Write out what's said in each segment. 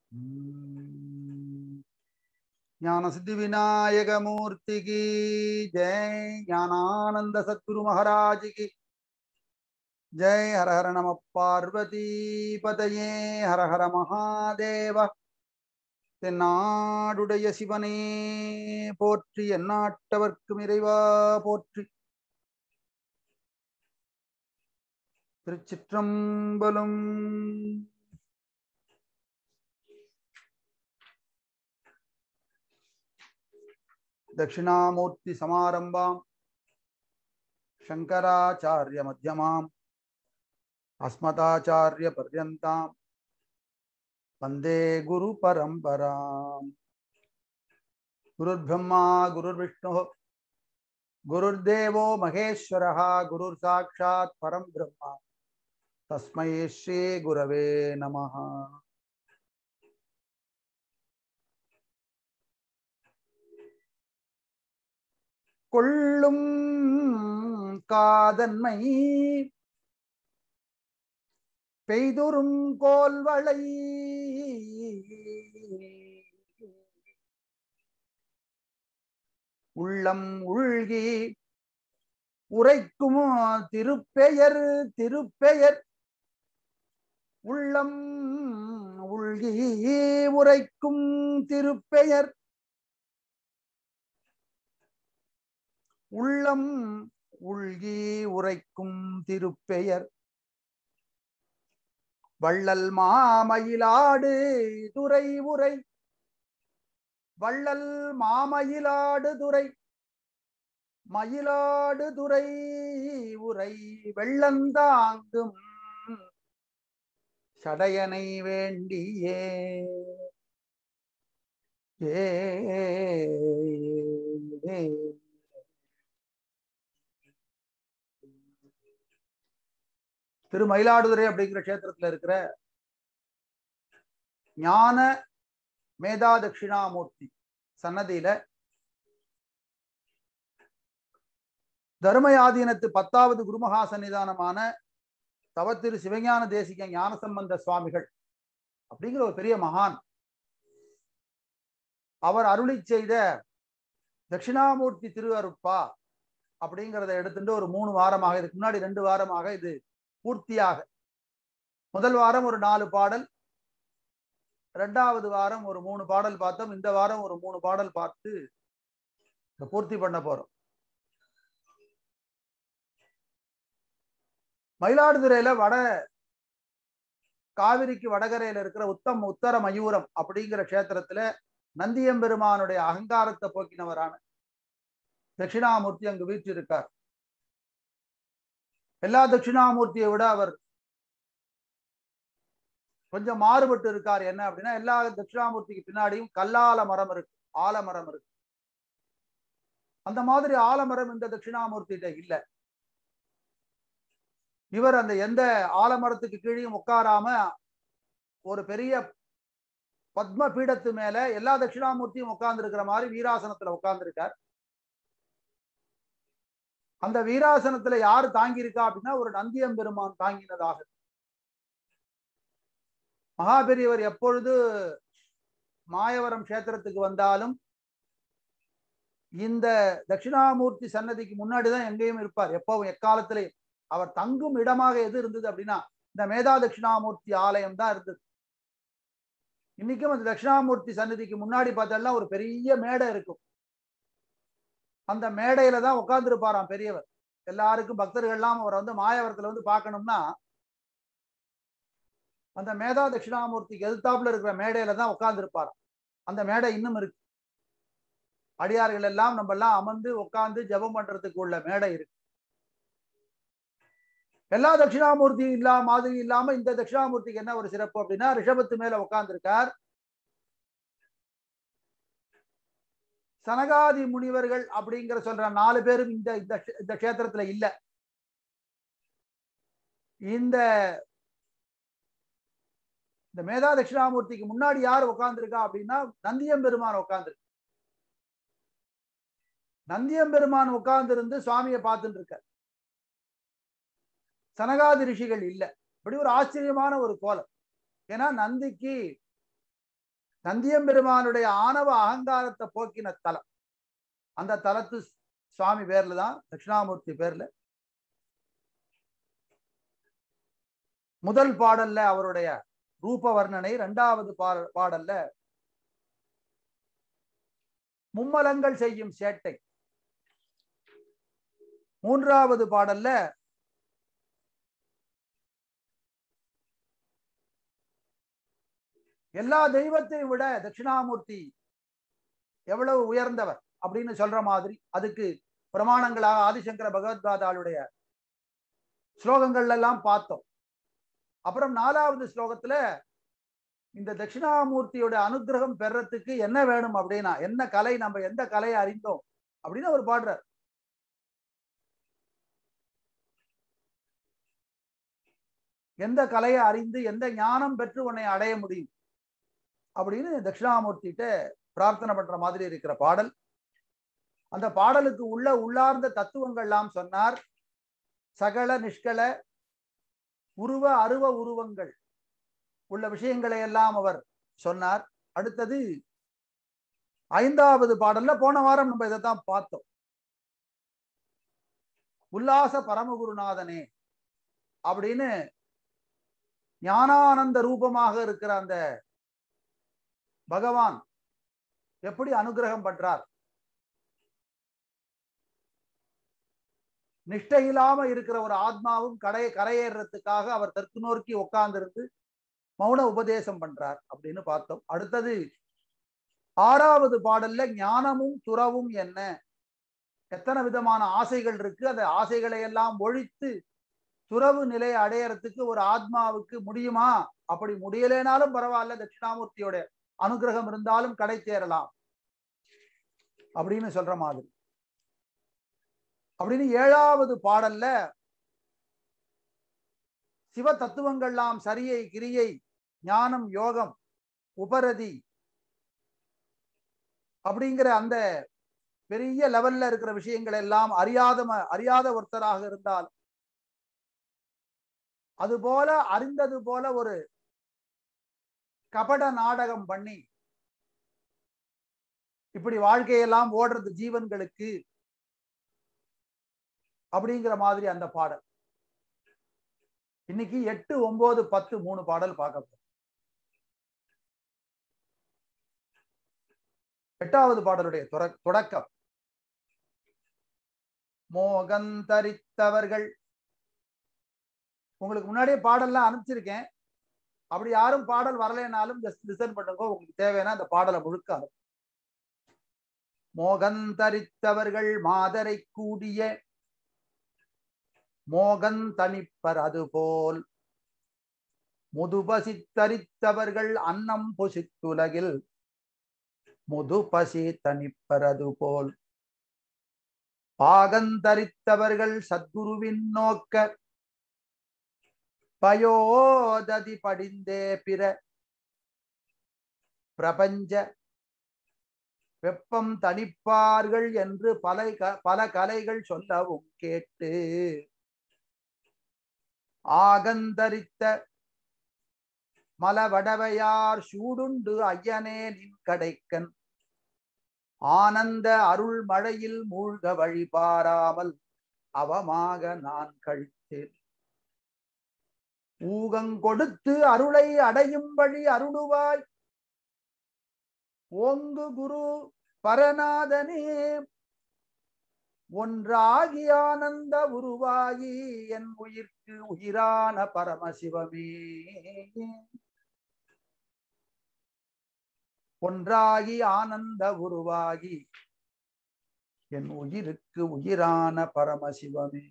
ஞான சித்தி விநாயக மூர்த்திக்கு ஜெய் ஞானானந்த சத்குரு மகாராஜுக்கு ஜெய் ஹர ஹர நம பார்வதி பதையே ஹர ஹர மகாதேவ தென்னாடுடைய சிவனே போற்றி எந்நாட்டவர்க்கும் இறைவா போற்றி திருச்சிற்றம்பலம் தட்சிணாமூர்த்தி சமாரம்பாம் சங்கராச்சாரிய மத்தியமாம் அஸ்மதாச்சாரிய பர்யந்தாம் வந்தே குரு பரம்பராம் குருர்பிரம்மா குருர்விஷ்ணு குருர்தேவோ மகேஸ்வரः குருர் சாட்சாத் பரம் பிரம்மா தஸ்மை ஸ்ரீ குரவே நமः கொள்ளும் காதன்மை பெய்துறும் கோல்வளை உள்ளம் உள்கி உரைக்கும் திருப்பெயர் திருப்பெயர் உள்ளம் உள்கி உரைக்கும் திருப்பெயர் உள்ளம் உள்கி உரைக்கும் திருப்பெயர் வள்ளல் மாமயிலாடு துறை உரை வள்ளல் மாமயிலாடு துறை மயிலாடு துறை உரை வெள்ளந்தாங்கும் சடையனை வேண்டியே ஏ திரு மயிலாடுதுறை அப்படிங்கிற கஷேத்திரத்துல இருக்கிற ஞான மேதா தட்சிணாமூர்த்தி சன்னதியில தர்மயாதீனத்து பத்தாவது குருமகா சன்னிதானமான தவத்திரு சிவஞான தேசிக ஞான சம்பந்த சுவாமிகள் அப்படிங்கிற ஒரு பெரிய மகான் அவர் அருளி செய்த தட்சிணாமூர்த்தி திருவருட்பா அப்படிங்கிறத எடுத்துட்டு ஒரு மூணு வாரமாக இதுக்கு முன்னாடி ரெண்டு வாரமாக இது பூர்த்தியாக முதல் வாரம் ஒரு நாலு பாடல் ரெண்டாவது வாரம் ஒரு மூணு பாடல் பார்த்தோம் இந்த வாரம் ஒரு மூணு பாடல் பார்த்து பூர்த்தி பண்ண போறோம் மயிலாடுதுறையில வட காவிரிக்கு வடகரையில இருக்கிற உத்தம் உத்தர மயூரம் அப்படிங்கிற கஷேத்திரத்துல நந்தியம்பெருமானுடைய அகங்காரத்தை போக்கினவரான தட்சிணாமூர்த்தி அங்கு வீற்றிருக்கார் எல்லா தட்சிணாமூர்த்தியை விட அவர் கொஞ்சம் மாறுபட்டு இருக்கார் என்ன அப்படின்னா எல்லா தட்சிணாமூர்த்திக்கு பின்னாடியும் கல்லால மரம் இருக்கு ஆலமரம் இருக்கு அந்த மாதிரி ஆலமரம் இந்த தட்சிணாமூர்த்திகிட்ட இல்ல இவர் அந்த எந்த ஆலமரத்துக்கு கீழேயும் உட்காராம ஒரு பெரிய பத்ம பீடத்து மேல எல்லா தட்சிணாமூர்த்தியும் உட்கார்ந்து இருக்கிற மாதிரி வீராசனத்துல உட்கார்ந்து இருக்கார் அந்த வீராசனத்துல யாரு தாங்கி இருக்கா அப்படின்னா ஒரு நந்தியம் பெருமான் தாங்கினதாக மகாபெரியவர் எப்பொழுது மாயவரம் கஷேத்திரத்துக்கு வந்தாலும் இந்த தட்சிணாமூர்த்தி சன்னதிக்கு முன்னாடிதான் எங்கேயும் இருப்பார் எப்பவும் எக்காலத்திலையும் அவர் தங்கும் இடமாக எது இருந்தது அப்படின்னா இந்த மேதா தட்சிணாமூர்த்தி ஆலயம் தான் இருந்தது இன்னைக்கும் அந்த தட்சிணாமூர்த்தி சன்னதிக்கு முன்னாடி பார்த்தா ஒரு பெரிய மேடை இருக்கும் அந்த மேடையில தான் உட்கார்ந்து இருப்பாராம் பெரியவர் எல்லாருக்கும் பக்தர்கள்லாம் அவர் வந்து மாயவரத்துல வந்து பார்க்கணும்னா அந்த மேதா தட்சிணாமூர்த்திக்கு எதிர்த்தாப்புல இருக்கிற மேடையில தான் உட்கார்ந்து இருப்பாராம் அந்த மேடை இன்னும் இருக்கு அடியார்கள் எல்லாம் நம்ம எல்லாம் அமர்ந்து உட்கார்ந்து ஜபம் பண்றதுக்கு உள்ள மேடை இருக்கு எல்லா தட்சிணாமூர்த்தி இல்லா மாதிரி இல்லாம இந்த தட்சிணாமூர்த்திக்கு என்ன ஒரு சிறப்பு அப்படின்னா ரிஷபத்து மேல உட்கார்ந்து இருக்கார் சனகாதி முனிவர்கள் அப்படிங்கிற சொல்ற நாலு பேரும் இந்த இந்த கஷேத்திரத்துல இல்ல இந்த இந்த மேதா தட்சிணாமூர்த்திக்கு முன்னாடி யார் உட்கார்ந்துருக்கா அப்படின்னா நந்தியம்பெருமான் உட்கார்ந்துருக்கு நந்தியம்பெருமான் உட்கார்ந்து இருந்து சுவாமியை பார்த்துட்டு இருக்க சனகாதி ரிஷிகள் இல்ல இப்படி ஒரு ஆச்சரியமான ஒரு கோலம் ஏன்னா நந்திக்கு நந்தியம்பெருமானுடைய ஆணவ அகங்காரத்தை போக்கின தலம் அந்த தலத்து சுவாமி பேர்ல தான் தட்சிணாமூர்த்தி பேர்ல முதல் பாடல்ல அவருடைய ரூப வர்ணனை இரண்டாவது பாடல்ல மும்மலங்கள் செய்யும் சேட்டை மூன்றாவது பாடல்ல எல்லா தெய்வத்தையும் விட தட்சிணாமூர்த்தி எவ்வளவு உயர்ந்தவர் அப்படின்னு சொல்ற மாதிரி அதுக்கு பிரமாணங்களாக ஆதிசங்கர பகவத்பாதாளுடைய ஸ்லோகங்கள் எல்லாம் பார்த்தோம் அப்புறம் நாலாவது ஸ்லோகத்துல இந்த தட்சிணாமூர்த்தியோட அனுகிரகம் பெறத்துக்கு என்ன வேணும் அப்படின்னா என்ன கலை நம்ம எந்த கலையை அறிந்தோம் அப்படின்னு அவர் பாடுறார் எந்த கலையை அறிந்து எந்த ஞானம் பெற்று உன்னை அடைய முடியும் அப்படின்னு தட்சிணாமூர்த்திகிட்ட பிரார்த்தனை பண்ற மாதிரி இருக்கிற பாடல் அந்த பாடலுக்கு உள்ள உள்ளார்ந்த தத்துவங்கள்லாம் சொன்னார் சகல நிஷ்கல உருவ அருவ உருவங்கள் உள்ள விஷயங்களை எல்லாம் அவர் சொன்னார் அடுத்தது ஐந்தாவது பாடல்ல போன வாரம் நம்ம இதைத்தான் பார்த்தோம் உல்லாச பரமகுருநாதனே அப்படின்னு ஞானானந்த ரூபமாக இருக்கிற அந்த பகவான் எப்படி அனுகிரகம் பண்றார் நிஷ்டை இல்லாம இருக்கிற ஒரு ஆத்மாவும் கடை கரையேறதுக்காக அவர் தெற்கு நோக்கி உட்கார்ந்திருந்து மௌன உபதேசம் பண்றார் அப்படின்னு பார்த்தோம் அடுத்தது ஆறாவது பாடல்ல ஞானமும் துறவும் என்ன எத்தனை விதமான ஆசைகள் இருக்கு அந்த ஆசைகளை எல்லாம் ஒழித்து துறவு நிலையை அடையறதுக்கு ஒரு ஆத்மாவுக்கு முடியுமா அப்படி முடியலேனாலும் பரவாயில்ல தட்சிணாமூர்த்தியோட அனுகிரகம் இருந்தாலும் கடை தேரலாம் அப்படின்னு சொல்ற மாதிரி அப்படின்னு ஏழாவது பாடல்ல சிவ தத்துவங்கள்லாம் சரியை கிரியை ஞானம் யோகம் உபரதி அப்படிங்கிற அந்த பெரிய லெவல்ல இருக்கிற விஷயங்கள் எல்லாம் அறியாத அறியாத ஒருத்தராக இருந்தால் அது போல அறிந்தது போல ஒரு கபட நாடகம் பண்ணி இப்படி வாழ்க்கையெல்லாம் ஓடுறது ஜீவன்களுக்கு அப்படிங்கிற மாதிரி அந்த பாடல் இன்னைக்கு எட்டு ஒன்பது பத்து மூணு பாடல் பார்க்க எட்டாவது பாடலுடைய தொடக்கம் மோகந்தரித்தவர்கள் உங்களுக்கு முன்னாடியே பாடல்லாம் அனுப்பிச்சிருக்கேன் அப்படி யாரும் பாடல் வரலைனாலும் ஜஸ்ட் லிசன் பண்ணுங்க உங்களுக்கு தேவையான அந்த பாடலை முழுக்க மோகந்தரித்தவர்கள் மாதரை கூடிய மோகன் தனிப்பர் அதுபோல் முதுபசி தரித்தவர்கள் அன்னம் பொசித்துலகில் முதுபசி தனிப்பர் அதுபோல் பாகந்தரித்தவர்கள் சத்குருவின் நோக்க பயோததி படிந்தே பிற பிரபஞ்ச வெப்பம் தணிப்பார்கள் என்று பல பல கலைகள் சொல்லவும் கேட்டு ஆகந்தரித்த மலவடவையார் சூடுண்டு ஐயனே நின் கடைக்கன் ஆனந்த அருள் மழையில் மூழ்க வழிபாராமல் அவமாக நான் கழித்தேன் ஊகங்கொடுத்து அருளை அடையும் வழி அருளுவாய் ஓங்கு குரு பரநாதனே ஒன்றாகி ஆனந்த உருவாகி என் உயிர்க்கு உயிரான பரமசிவமே ஒன்றாகி ஆனந்த உருவாகி என் உயிருக்கு உயிரான பரமசிவமே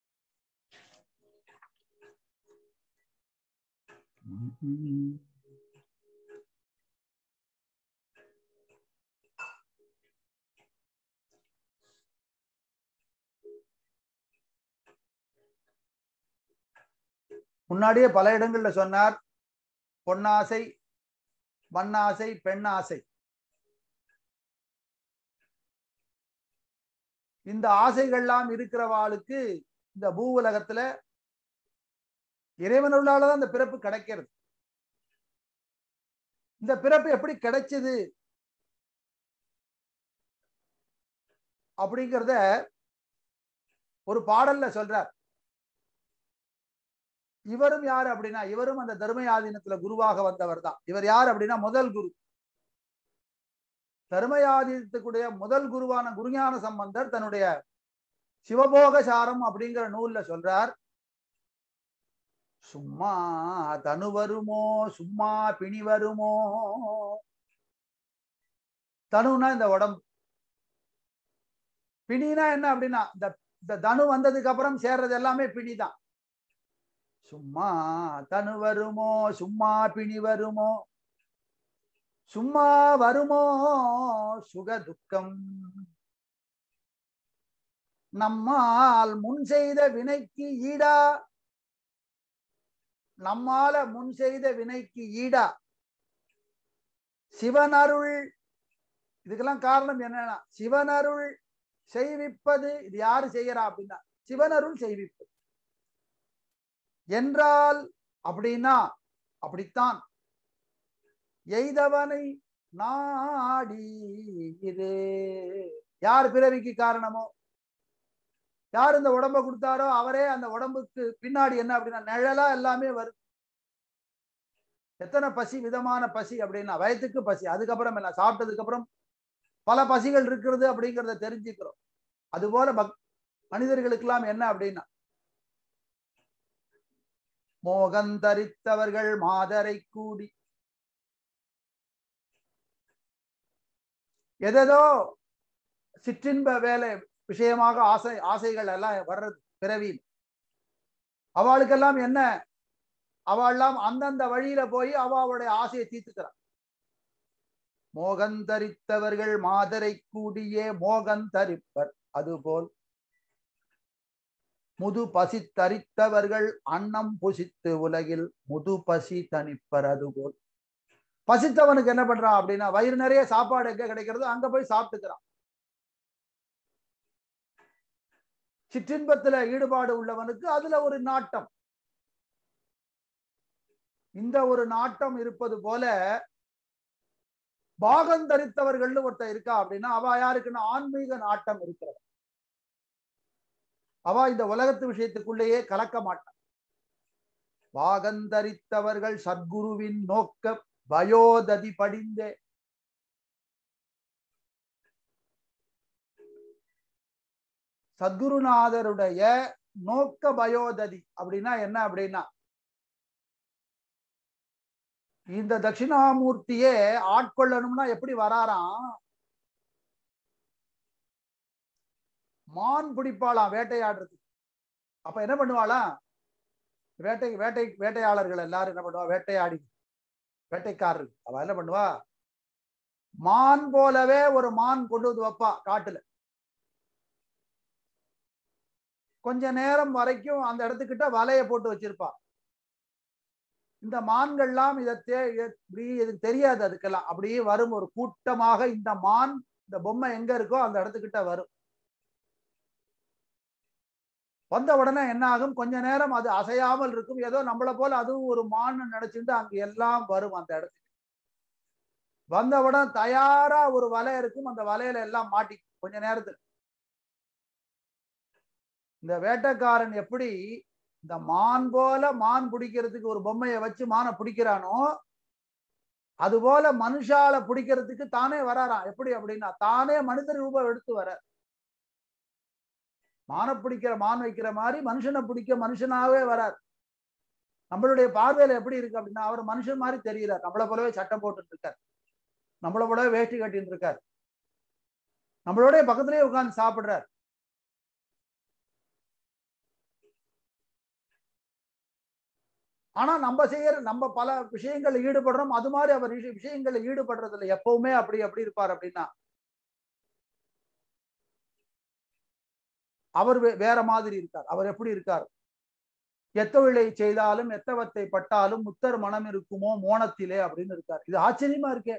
முன்னாடியே பல இடங்கள்ல சொன்னார் பொன்னாசை மண்ணாசை பெண்ணாசை இந்த ஆசைகள்லாம் இருக்கிறவாளுக்கு இந்த பூ உலகத்துல இறைவனுள்ளாலதான் இந்த பிறப்பு கிடைக்கிறது இந்த பிறப்பு எப்படி கிடைச்சது அப்படிங்கிறத ஒரு பாடல்ல சொல்றார் இவரும் யார் அப்படின்னா இவரும் அந்த தர்மயாதீனத்துல குருவாக வந்தவர் தான் இவர் யார் அப்படின்னா முதல் குரு தர்மயாதீனத்துக்குடைய முதல் குருவான குருஞான சம்பந்தர் தன்னுடைய சிவபோகசாரம் அப்படிங்கிற நூல்ல சொல்றார் சும்மா தனு வருமோ சும்மா பிணி வருமோ தனுனா இந்த உடம்பு பிணினா என்ன அப்படின்னா இந்த இந்த தனு வந்ததுக்கு அப்புறம் சேர்றது எல்லாமே பிணிதான் சும்மா தனு வருமோ சும்மா பிணி வருமோ சும்மா வருமோ சுக துக்கம் நம்மால் முன் செய்த வினைக்கு ஈடா நம்மால முன் செய்த வினைக்கு ஈடா சிவனருள் இதுக்கெல்லாம் காரணம் என்னன்னா சிவனருள் செய்விப்பது இது யாரு செய்யறா அப்படின்னா சிவனருள் செய்விப்பது என்றால் அப்படின்னா அப்படித்தான் எய்தவனை நாடி இரு யார் பிறவிக்கு காரணமோ யார் இந்த உடம்ப கொடுத்தாரோ அவரே அந்த உடம்புக்கு பின்னாடி என்ன அப்படின்னா நிழலா எல்லாமே வருது எத்தனை பசி விதமான பசி அப்படின்னா வயத்துக்கு பசி அதுக்கப்புறம் என்ன சாப்பிட்டதுக்கு அப்புறம் பல பசிகள் இருக்கிறது அப்படிங்கிறத தெரிஞ்சுக்கிறோம் அதுபோல பக் மனிதர்களுக்கெல்லாம் என்ன அப்படின்னா மோகந்தரித்தவர்கள் மாதரை கூடி எதோ சிற்றின்ப வேலை விஷயமாக ஆசை ஆசைகள் எல்லாம் வர்றது பிறவியில் அவளுக்கெல்லாம் என்ன அவள்லாம் அந்தந்த வழியில போய் அவளுடைய ஆசையை தீர்த்துக்கிறான் மோகந்தரித்தவர்கள் மாதரை கூடியே மோகந்தரிப்பர் அதுபோல் முது பசி தரித்தவர்கள் அன்னம் புசித்து உலகில் முது பசி தனிப்பர் அதுபோல் பசித்தவனுக்கு என்ன பண்றான் அப்படின்னா வயிறு நிறைய சாப்பாடு எங்க கிடைக்கிறதோ அங்க போய் சாப்பிட்டுக்கிறான் சிற்றின்பத்துல ஈடுபாடு உள்ளவனுக்கு அதுல ஒரு நாட்டம் இந்த ஒரு நாட்டம் இருப்பது போல பாகம் தரித்தவர்கள்னு ஒருத்தர் இருக்கா அப்படின்னா அவ யாருக்குன்னா ஆன்மீக நாட்டம் இருக்கிறது அவ இந்த உலகத்து விஷயத்துக்குள்ளேயே கலக்க மாட்டான் பாகந்தரித்தவர்கள் சத்குருவின் நோக்க பயோததி படிந்தே சத்குருநாதருடைய நோக்க பயோததி அப்படின்னா என்ன அப்படின்னா இந்த தட்சிணாமூர்த்தியே ஆட்கொள்ளணும்னா எப்படி வராராம் மான் பிடிப்பாளாம் வேட்டையாடுறது அப்ப என்ன பண்ணுவாளாம் வேட்டை வேட்டை வேட்டையாளர்கள் எல்லாரும் என்ன பண்ணுவா வேட்டையாடி வேட்டைக்காரர்கள் அவ என்ன பண்ணுவா மான் போலவே ஒரு மான் கொண்டு வந்து வைப்பா காட்டுல கொஞ்ச நேரம் வரைக்கும் அந்த இடத்துக்கிட்ட வலைய போட்டு வச்சிருப்பா இந்த மான்கள்லாம் இதை இப்படி இதுக்கு தெரியாது அதுக்கெல்லாம் அப்படியே வரும் ஒரு கூட்டமாக இந்த மான் இந்த பொம்மை எங்க இருக்கோ அந்த இடத்துக்கிட்ட வரும் வந்த உடனே என்ன ஆகும் கொஞ்ச நேரம் அது அசையாமல் இருக்கும் ஏதோ நம்மளை போல அதுவும் ஒரு மான் நினைச்சுட்டு அங்க எல்லாம் வரும் அந்த இடத்துக்கு வந்தவுடன் தயாரா ஒரு வலை இருக்கும் அந்த வலையில எல்லாம் மாட்டி கொஞ்ச நேரத்துல இந்த வேட்டைக்காரன் எப்படி இந்த மான் போல மான் பிடிக்கிறதுக்கு ஒரு பொம்மையை வச்சு மானை பிடிக்கிறானோ அது போல மனுஷால பிடிக்கிறதுக்கு தானே வராராம் எப்படி அப்படின்னா தானே மனித ரூபம் எடுத்து வர மானை பிடிக்கிற மான் வைக்கிற மாதிரி மனுஷனை பிடிக்க மனுஷனாவே வரார் நம்மளுடைய பார்வையில எப்படி இருக்கு அப்படின்னா அவர் மனுஷன் மாதிரி தெரியறார் நம்மளை போலவே சட்டம் போட்டுட்டு இருக்கார் நம்மளை போலவே வேஷ்டி கட்டிட்டு இருக்கார் நம்மளோட பக்கத்திலேயே உட்கார்ந்து சாப்பிடுறார் ஆனா நம்ம செய்யற நம்ம பல விஷயங்கள்ல ஈடுபடுறோம் அது மாதிரி அவர் விஷயங்கள்ல ஈடுபடுறது இல்லை எப்பவுமே அப்படி அப்படி இருப்பார் அப்படின்னா அவர் வேற மாதிரி இருக்கார் அவர் எப்படி இருக்கார் எத்தொழிலை செய்தாலும் எத்தவத்தை பட்டாலும் முத்தர் மனம் இருக்குமோ மோனத்திலே அப்படின்னு இருக்கார் இது ஆச்சரியமா இருக்கே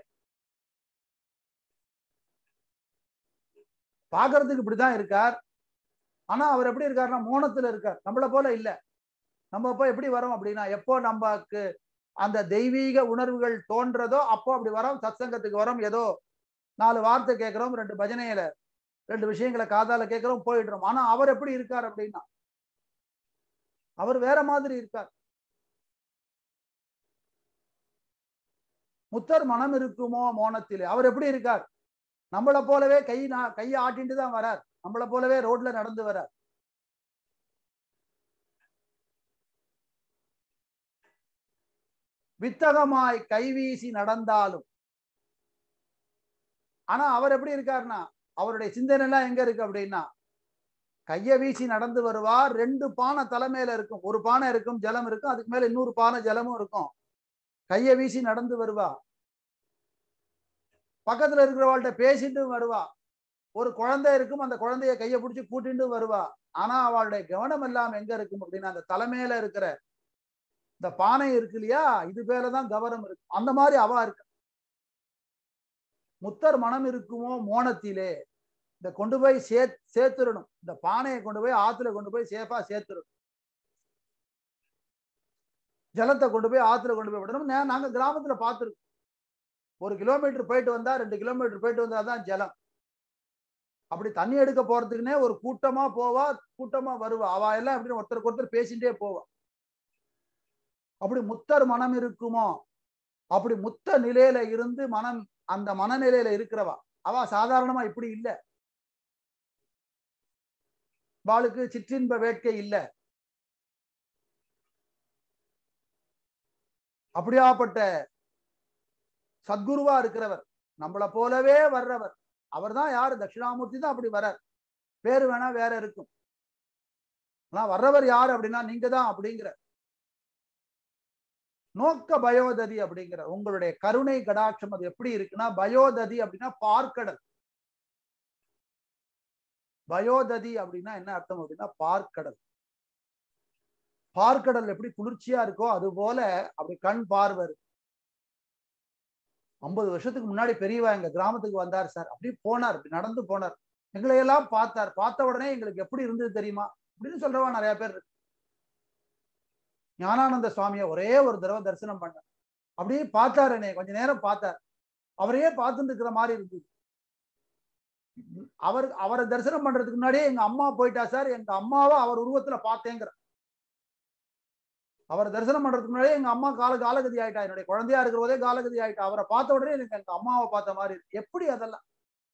பாக்குறதுக்கு இப்படிதான் இருக்கார் ஆனா அவர் எப்படி இருக்காருன்னா மோனத்துல இருக்கார் நம்மள போல இல்ல நம்ம இப்போ எப்படி வரோம் அப்படின்னா எப்போ நமக்கு அந்த தெய்வீக உணர்வுகள் தோன்றதோ அப்போ அப்படி வரோம் சத்சங்கத்துக்கு வரோம் ஏதோ நாலு வார்த்தை கேட்கிறோம் ரெண்டு பஜனையில ரெண்டு விஷயங்களை காதால கேட்கிறோம் போயிடுறோம் ஆனா அவர் எப்படி இருக்கார் அப்படின்னா அவர் வேற மாதிரி இருக்கார் முத்தர் மனம் இருக்குமோ மோனத்திலே அவர் எப்படி இருக்கார் நம்மளை போலவே கை நா- கையை ஆட்டிட்டு தான் வரார் நம்மளை போலவே ரோட்ல நடந்து வரார் வித்தகமாய் கைவீசி நடந்தாலும் ஆனா அவர் எப்படி இருக்காருன்னா அவருடைய சிந்தனை எல்லாம் எங்க இருக்கு அப்படின்னா கைய வீசி நடந்து வருவார் ரெண்டு பானை தலைமையில இருக்கும் ஒரு பானை இருக்கும் ஜலம் இருக்கும் அதுக்கு மேல இன்னொரு பானை ஜலமும் இருக்கும் கைய வீசி நடந்து வருவா பக்கத்துல இருக்கிறவாள்கிட்ட பேசிட்டு வருவா ஒரு குழந்தை இருக்கும் அந்த குழந்தைய கைய பிடிச்சி கூட்டிட்டு வருவா ஆனா அவளுடைய கவனம் எல்லாம் எங்க இருக்கும் அப்படின்னா அந்த தலைமையில இருக்கிற இந்த பானை இருக்கு இல்லையா இது பேலதான் கவனம் இருக்கு அந்த மாதிரி அவ இருக்கு முத்தர் மனம் இருக்குமோ மோனத்திலே இந்த கொண்டு போய் சே சேர்த்துடணும் இந்த பானையை கொண்டு போய் ஆத்துல கொண்டு போய் சேஃபா சேர்த்துடணும் ஜலத்தை கொண்டு போய் ஆத்துல கொண்டு போய் விடணும் நே- நாங்க கிராமத்துல பார்த்துருக்கோம் ஒரு கிலோமீட்டர் போயிட்டு வந்தா ரெண்டு கிலோமீட்டர் போயிட்டு வந்தா தான் ஜலம் அப்படி தண்ணி எடுக்க போறதுக்குன்னே ஒரு கூட்டமா போவா கூட்டமா வருவா அவ எல்லாம் எப்படி ஒருத்தருக்கு ஒருத்தர் பேசிட்டே போவா அப்படி முத்தர் மனம் இருக்குமோ அப்படி முத்த நிலையில இருந்து மனம் அந்த மனநிலையில இருக்கிறவா அவ சாதாரணமா இப்படி இல்ல வாளுக்கு சிற்றின்ப வேட்கை இல்ல அப்படியாப்பட்ட சத்குருவா இருக்கிறவர் நம்மளை போலவே வர்றவர் அவர் தான் யாரு தட்சிணாமூர்த்தி தான் அப்படி வர்றார் பேரு வேணா வேற இருக்கும் ஆனா வர்றவர் யாரு அப்படின்னா நீங்க தான் அப்படிங்கிற நோக்க பயோததி அப்படிங்கிற உங்களுடைய கருணை கடாட்சம் அது எப்படி இருக்குன்னா பயோததி அப்படின்னா பார்க்கடல் பயோததி அப்படின்னா என்ன அர்த்தம் அப்படின்னா பார்க்கடல் பார்க்கடல் எப்படி குளிர்ச்சியா இருக்கோ அது போல அப்படி கண் பார்வை இருக்கு ஐம்பது வருஷத்துக்கு முன்னாடி பெரியவா எங்க கிராமத்துக்கு வந்தார் சார் அப்படி போனார் இப்படி நடந்து போனார் எங்களை எல்லாம் பார்த்தார் பார்த்த உடனே எங்களுக்கு எப்படி இருந்தது தெரியுமா அப்படின்னு சொல்றவா நிறைய பேர் இருக்கு ஞானானந்த சுவாமியை ஒரே ஒரு தடவை தரிசனம் பண்ண அப்படியே பார்த்தார் என்னைய கொஞ்ச நேரம் பார்த்தார் அவரையே பார்த்துட்டு இருக்கிற மாதிரி இருந்தது அவர் அவரை தரிசனம் பண்றதுக்கு முன்னாடியே எங்க அம்மா போயிட்டா சார் எங்க அம்மாவை அவர் உருவத்துல பார்த்தேங்கிற அவர் தரிசனம் பண்றதுக்கு முன்னாடியே எங்க அம்மா கால காலகதி ஆயிட்டா என்னுடைய குழந்தையா இருக்கிற போதே காலகதி ஆயிட்டா அவரை பார்த்த உடனே எனக்கு எங்க அம்மாவை பார்த்த மாதிரி இருக்கு எப்படி அதெல்லாம்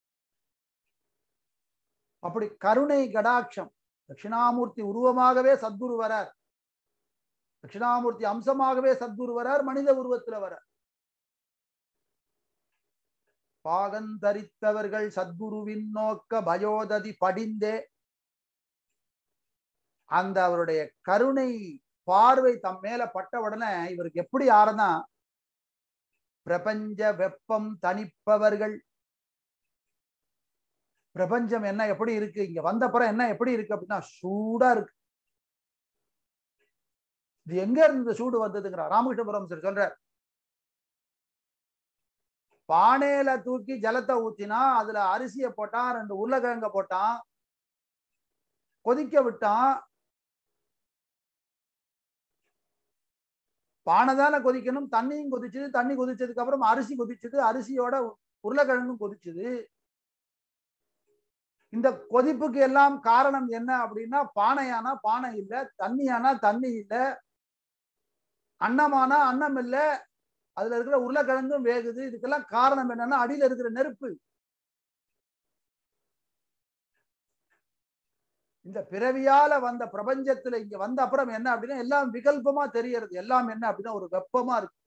அப்படி கருணை கடாட்சம் தட்சிணாமூர்த்தி உருவமாகவே சத்குரு வரார் தட்சிணாமூர்த்தி அம்சமாகவே சத்குரு வரார் மனித உருவத்துல வரார் பாகந்தரித்தவர்கள் சத்குருவின் நோக்க பயோததி படிந்தே அந்த அவருடைய கருணை பார்வை தம் மேல பட்ட உடனே இவருக்கு எப்படி ஆறுனா பிரபஞ்ச வெப்பம் தணிப்பவர்கள் பிரபஞ்சம் என்ன எப்படி இருக்கு இங்க வந்தப்புறம் என்ன எப்படி இருக்கு அப்படின்னா சூடா இருக்கு இது எங்க இருந்து இந்த சூடு வந்ததுங்கிற ராமகிருஷ்ணபுரம் சார் சொல்ற பானையில தூக்கி ஜலத்தை ஊத்தினா அதுல அரிசியை போட்டான் ரெண்டு உருளைக்கிழங்க போட்டான் கொதிக்க விட்டான் பானை தானே கொதிக்கணும் தண்ணியும் கொதிச்சது தண்ணி கொதிச்சதுக்கு அப்புறம் அரிசி கொதிச்சது அரிசியோட உருளைக்கிழங்கும் கொதிச்சது இந்த கொதிப்புக்கு எல்லாம் காரணம் என்ன அப்படின்னா பானையானா பானை இல்ல தண்ணியானா தண்ணி இல்ல அன்னமானா அன்னம் இல்ல அதுல இருக்கிற உருளைக்கிழங்கும் வேகுது இதுக்கெல்லாம் காரணம் என்னன்னா அடியில இருக்கிற நெருப்பு இந்த பிறவியால வந்த பிரபஞ்சத்துல இங்க வந்த அப்புறம் என்ன அப்படின்னா எல்லாம் விகல்பமா தெரியறது எல்லாம் என்ன அப்படின்னா ஒரு வெப்பமா இருக்கு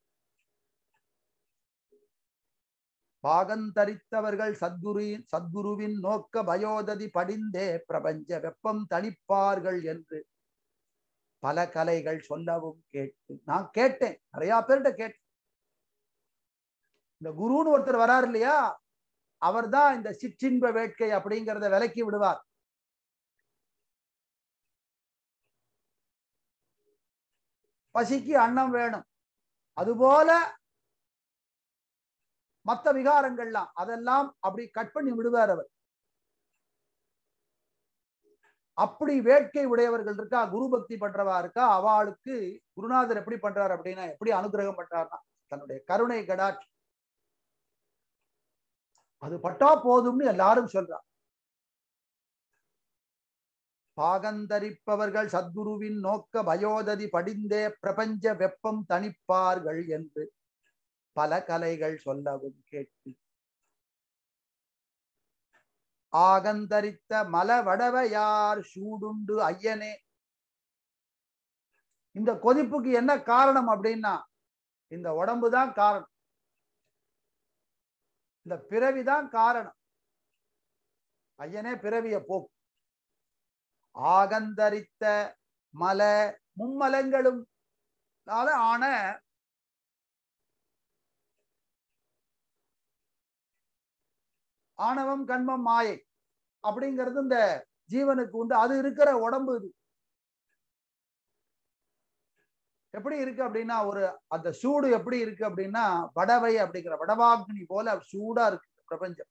பாகந்தரித்தவர்கள் சத்குருவின் சத்குருவின் நோக்க பயோததி படிந்தே பிரபஞ்ச வெப்பம் தணிப்பார்கள் என்று பல கலைகள் சொல்லவும் கேட்டு நான் கேட்டேன் நிறைய பேர்கிட்ட கேட்டேன் இந்த குருன்னு ஒருத்தர் வராரு இல்லையா அவர் தான் இந்த சிற்றின்ப வேட்கை அப்படிங்கிறத விலக்கி விடுவார் பசிக்கு அன்னம் வேணும் அதுபோல மத்த விகாரங்கள்லாம் அதெல்லாம் அப்படி கட் பண்ணி விடுவார் அவர் அப்படி வேட்கை உடையவர்கள் இருக்கா குரு பக்தி பண்றவா இருக்கா அவளுக்கு குருநாதர் எப்படி பண்றாரு அப்படின்னா எப்படி அனுகிரகம் பண்றாருன்னா தன்னுடைய கருணை கடாட்சி அது பட்டா போதும்னு எல்லாரும் சொல்றா பாகந்தரிப்பவர்கள் சத்குருவின் நோக்க பயோததி படிந்தே பிரபஞ்ச வெப்பம் தணிப்பார்கள் என்று பல கலைகள் சொல்லவும் கேட்டு ஆகந்தரித்த மல வடவையார் சூடுண்டு ஐயனே இந்த கொதிப்புக்கு என்ன காரணம் அப்படின்னா இந்த உடம்பு தான் காரணம் இந்த பிறவிதான் காரணம் ஐயனே பிறவிய போக்கு ஆகந்தரித்த மல மும்மலங்களும் ஆன ஆணவம் கண்மம் மாயை அப்படிங்கிறது இந்த ஜீவனுக்கு வந்து அது இருக்கிற உடம்பு இது எப்படி இருக்கு அப்படின்னா ஒரு அந்த சூடு எப்படி இருக்கு அப்படின்னா வடவை அப்படிங்கிற வடவாக்னி போல சூடா இருக்கு பிரபஞ்சம்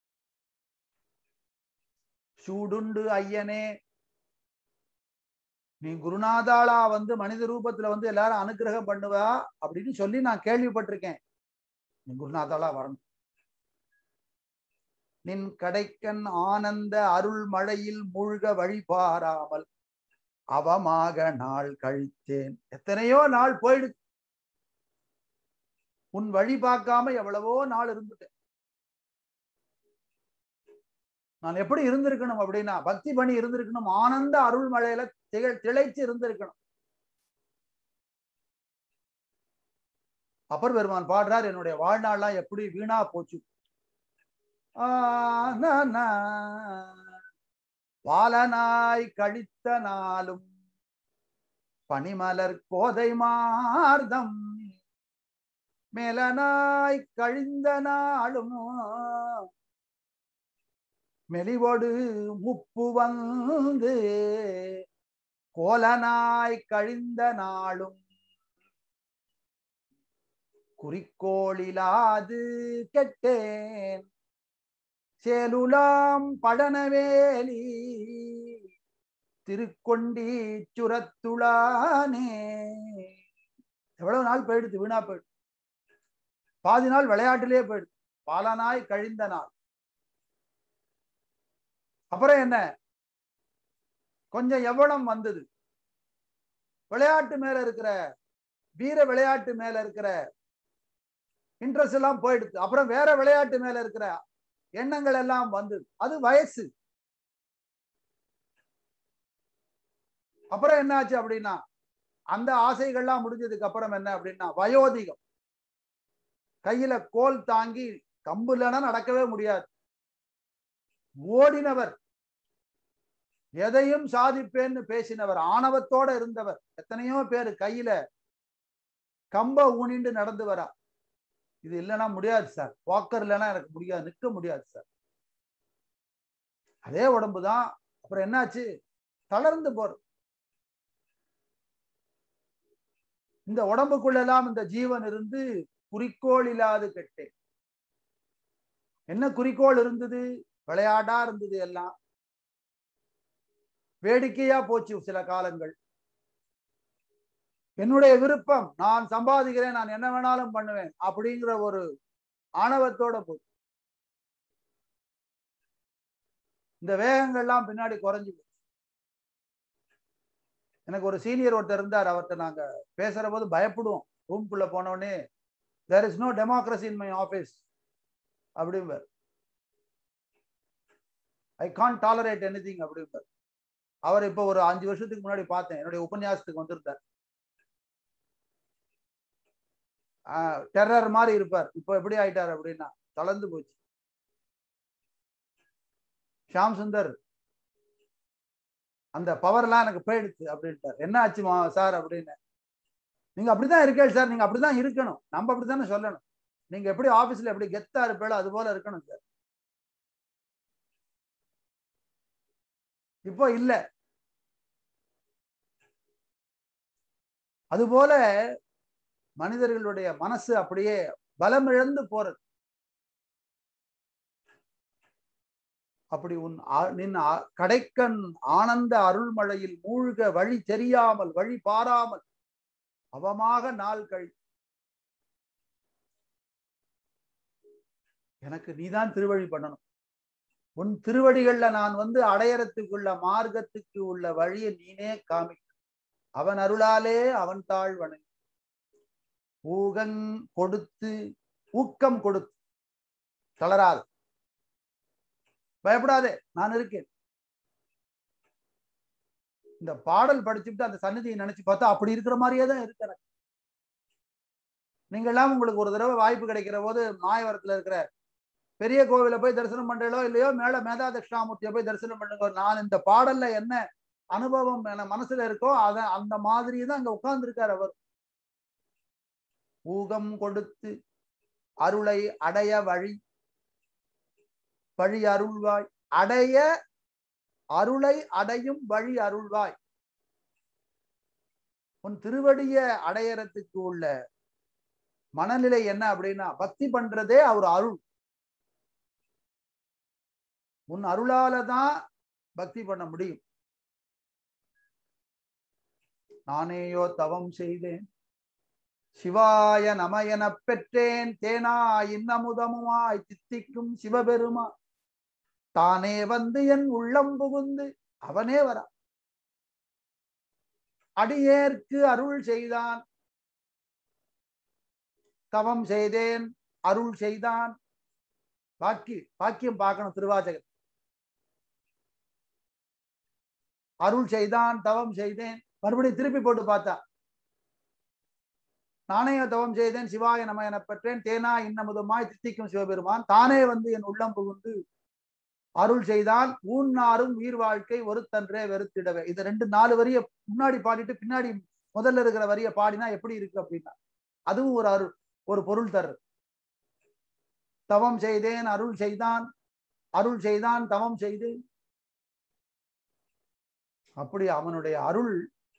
சூடுண்டு ஐயனே நீ குருநாதாளா வந்து மனித ரூபத்துல வந்து எல்லாரும் அனுகிரகம் பண்ணுவா அப்படின்னு சொல்லி நான் கேள்விப்பட்டிருக்கேன் நீ குருநாதாளா வரணும் நின் கடைக்கன் ஆனந்த அருள் மழையில் மூழ்க வழிபாராமல் அவமாக நாள் கழித்தேன் எத்தனையோ நாள் போயிடு உன் வழி பார்க்காம எவ்வளவோ நாள் இருந்துட்டேன் நான் எப்படி இருந்திருக்கணும் அப்படின்னா பக்தி பண்ணி இருந்திருக்கணும் ஆனந்த அருள் மழையில திகழ் திளைச்சு இருந்திருக்கணும் அப்பர் பெருமான் பாடுறார் என்னுடைய வாழ்நாள்லாம் எப்படி வீணா போச்சு பாலனாய் கழித்த நாளும் பனிமலர் கோதை மார்தம் மேலனாய் கழிந்த நாளும் மெலிவோடு முப்பு வந்து கோலனாய் கழிந்த நாளும் குறிக்கோளிலாது கெட்டேன் சேலுலாம் படனவேலி திருக்கொண்டி சுரத்துளானே எவ்வளவு நாள் போயிடுது வீணா போயிடுது பாதி நாள் விளையாட்டிலே போயிடுது பல நாள் கழிந்த நாள் அப்புறம் என்ன கொஞ்சம் எவ்வளம் வந்தது விளையாட்டு மேல இருக்கிற வீர விளையாட்டு மேல இருக்கிற இன்ட்ரெஸ்ட் எல்லாம் போயிடுது அப்புறம் வேற விளையாட்டு மேல இருக்கிற எண்ணங்கள் எல்லாம் வந்தது அது வயசு அப்புறம் என்னாச்சு அப்படின்னா அந்த ஆசைகள்லாம் முடிஞ்சதுக்கு அப்புறம் என்ன அப்படின்னா வயோதிகம் கையில கோல் தாங்கி கம்பு இல்லைன்னா நடக்கவே முடியாது ஓடினவர் எதையும் சாதிப்பேன்னு பேசினவர் ஆணவத்தோட இருந்தவர் எத்தனையோ பேர் கையில கம்ப ஊனிண்டு நடந்து வரா இது இல்லைன்னா முடியாது சார் வாக்கர் இல்லைன்னா எனக்கு முடியாது நிற்க முடியாது சார் அதே உடம்பு தான் அப்புறம் என்னாச்சு தளர்ந்து போறது இந்த உடம்புக்குள்ளெல்லாம் இந்த ஜீவன் இருந்து குறிக்கோள் இல்லாது கெட்டேன் என்ன குறிக்கோள் இருந்தது விளையாட்டா இருந்தது எல்லாம் வேடிக்கையா போச்சு சில காலங்கள் என்னுடைய விருப்பம் நான் சம்பாதிக்கிறேன் நான் என்ன வேணாலும் பண்ணுவேன் அப்படிங்கிற ஒரு ஆணவத்தோட போய் இந்த வேகங்கள்லாம் பின்னாடி குறைஞ்சு போச்சு எனக்கு ஒரு சீனியர் ஒருத்தர் இருந்தார் அவர்கிட்ட நாங்க பேசுற போது பயப்படுவோம் ரூம்குள்ள போனோடனே there is no democracy in my office அப்படிம்பார் I can tolerate anything அப்படிம்பார் அவர் இப்போ ஒரு அஞ்சு வருஷத்துக்கு முன்னாடி பார்த்தேன் என்னுடைய உபன்யாசத்துக்கு வந்திருந்தார் டெரர் மாதிரி இருப்பார் இப்போ எப்படி ஆயிட்டார் அப்படின்னா தளர்ந்து போச்சு ஷாம் சுந்தர் அந்த பவர்லாம் எனக்கு போயிடுச்சு அப்படின்ட்டார் என்ன ஆச்சுமா சார் அப்படின்னு நீங்க அப்படிதான் இருக்கேள் சார் நீங்க அப்படிதான் இருக்கணும் நம்ம அப்படித்தானே சொல்லணும் நீங்க எப்படி ஆபீஸ்ல எப்படி கெத்தா இருப்பீங்களோ அது போல இருக்கணும் சார் இப்போ இல்ல அதுபோல மனிதர்களுடைய மனசு அப்படியே பலம் இழந்து போறது அப்படி உன் ஆ- நின் ஆ- கடைக்கண் ஆனந்த அருள்மழையில் மூழ்க வழி தெரியாமல் வழி பாராமல் அவமாக நாள் கழி எனக்கு நீதான் திருவழி பண்ணணும் உன் திருவடிகள்ல நான் வந்து அடையறத்துக்குள்ள மார்க்கத்துக்கு உள்ள வழியை நீனே காமி அவன் அருளாலே அவன் தாழ்வனை ஊகங் கொடுத்து ஊக்கம் கொடுத்து தளராது பயப்படாதே நான் இருக்கேன் இந்த பாடல் படிச்சுட்டு அந்த சன்னதியை நினைச்சு பார்த்தா அப்படி இருக்கிற மாதிரியே தான் இருக்கு எனக்கு நீங்க எல்லாம் உங்களுக்கு ஒரு தடவை வாய்ப்பு கிடைக்கிற போது மாயவரத்துல இருக்கிற பெரிய கோவில போய் தரிசனம் பண்றீங்களோ இல்லையோ மேல மேதா தட்சிணாமூர்த்தியை போய் தரிசனம் பண்ணுங்க நான் இந்த பாடல்ல என்ன அனுபவம் என மனசுல இருக்கோ அத அந்த மாதிரி தான் அங்க உட்கார்ந்து இருக்காரு அவர் ஊகம் கொடுத்து அருளை அடைய வழி வழி அருள்வாய் அடைய அருளை அடையும் வழி அருள்வாய் உன் திருவடிய அடையறதுக்கு உள்ள மனநிலை என்ன அப்படின்னா பக்தி பண்றதே அவர் அருள் உன் அருளால தான் பக்தி பண்ண முடியும் நானேயோ தவம் செய்தேன் சிவாய நம எனப் பெற்றேன் தேனா இன்னமுதமுமாய் தித்திக்கும் சிவபெருமா தானே வந்து என் உள்ளம் புகுந்து அவனே வரா அடியேற்கு அருள் செய்தான் தவம் செய்தேன் அருள் செய்தான் பாக்கி பாக்கியம் பார்க்கணும் திருவாச்சகர் அருள் செய்தான் தவம் செய்தேன் மறுபடியும் திருப்பி போட்டு பார்த்தா நானே தவம் செய்தேன் சிவாய நம எனப் பெற்றேன் தேனா இன்னமுதமாய் தித்திக்கும் சிவபெருமான் தானே வந்து என் உள்ளம் புகுந்து அருள் செய்தான் ஊன்னாரும் உயிர் வாழ்க்கை ஒருத்தன்றே வெறுத்திடவே இது ரெண்டு நாலு வரிய முன்னாடி பாடிட்டு பின்னாடி முதல்ல இருக்கிற வரிய பாடினா எப்படி இருக்கு அப்படின்னா அதுவும் ஒரு அருள் ஒரு பொருள் தரு தவம் செய்தேன் அருள் செய்தான் அருள் செய்தான் தவம் செய்தேன் அப்படி அவனுடைய அருள்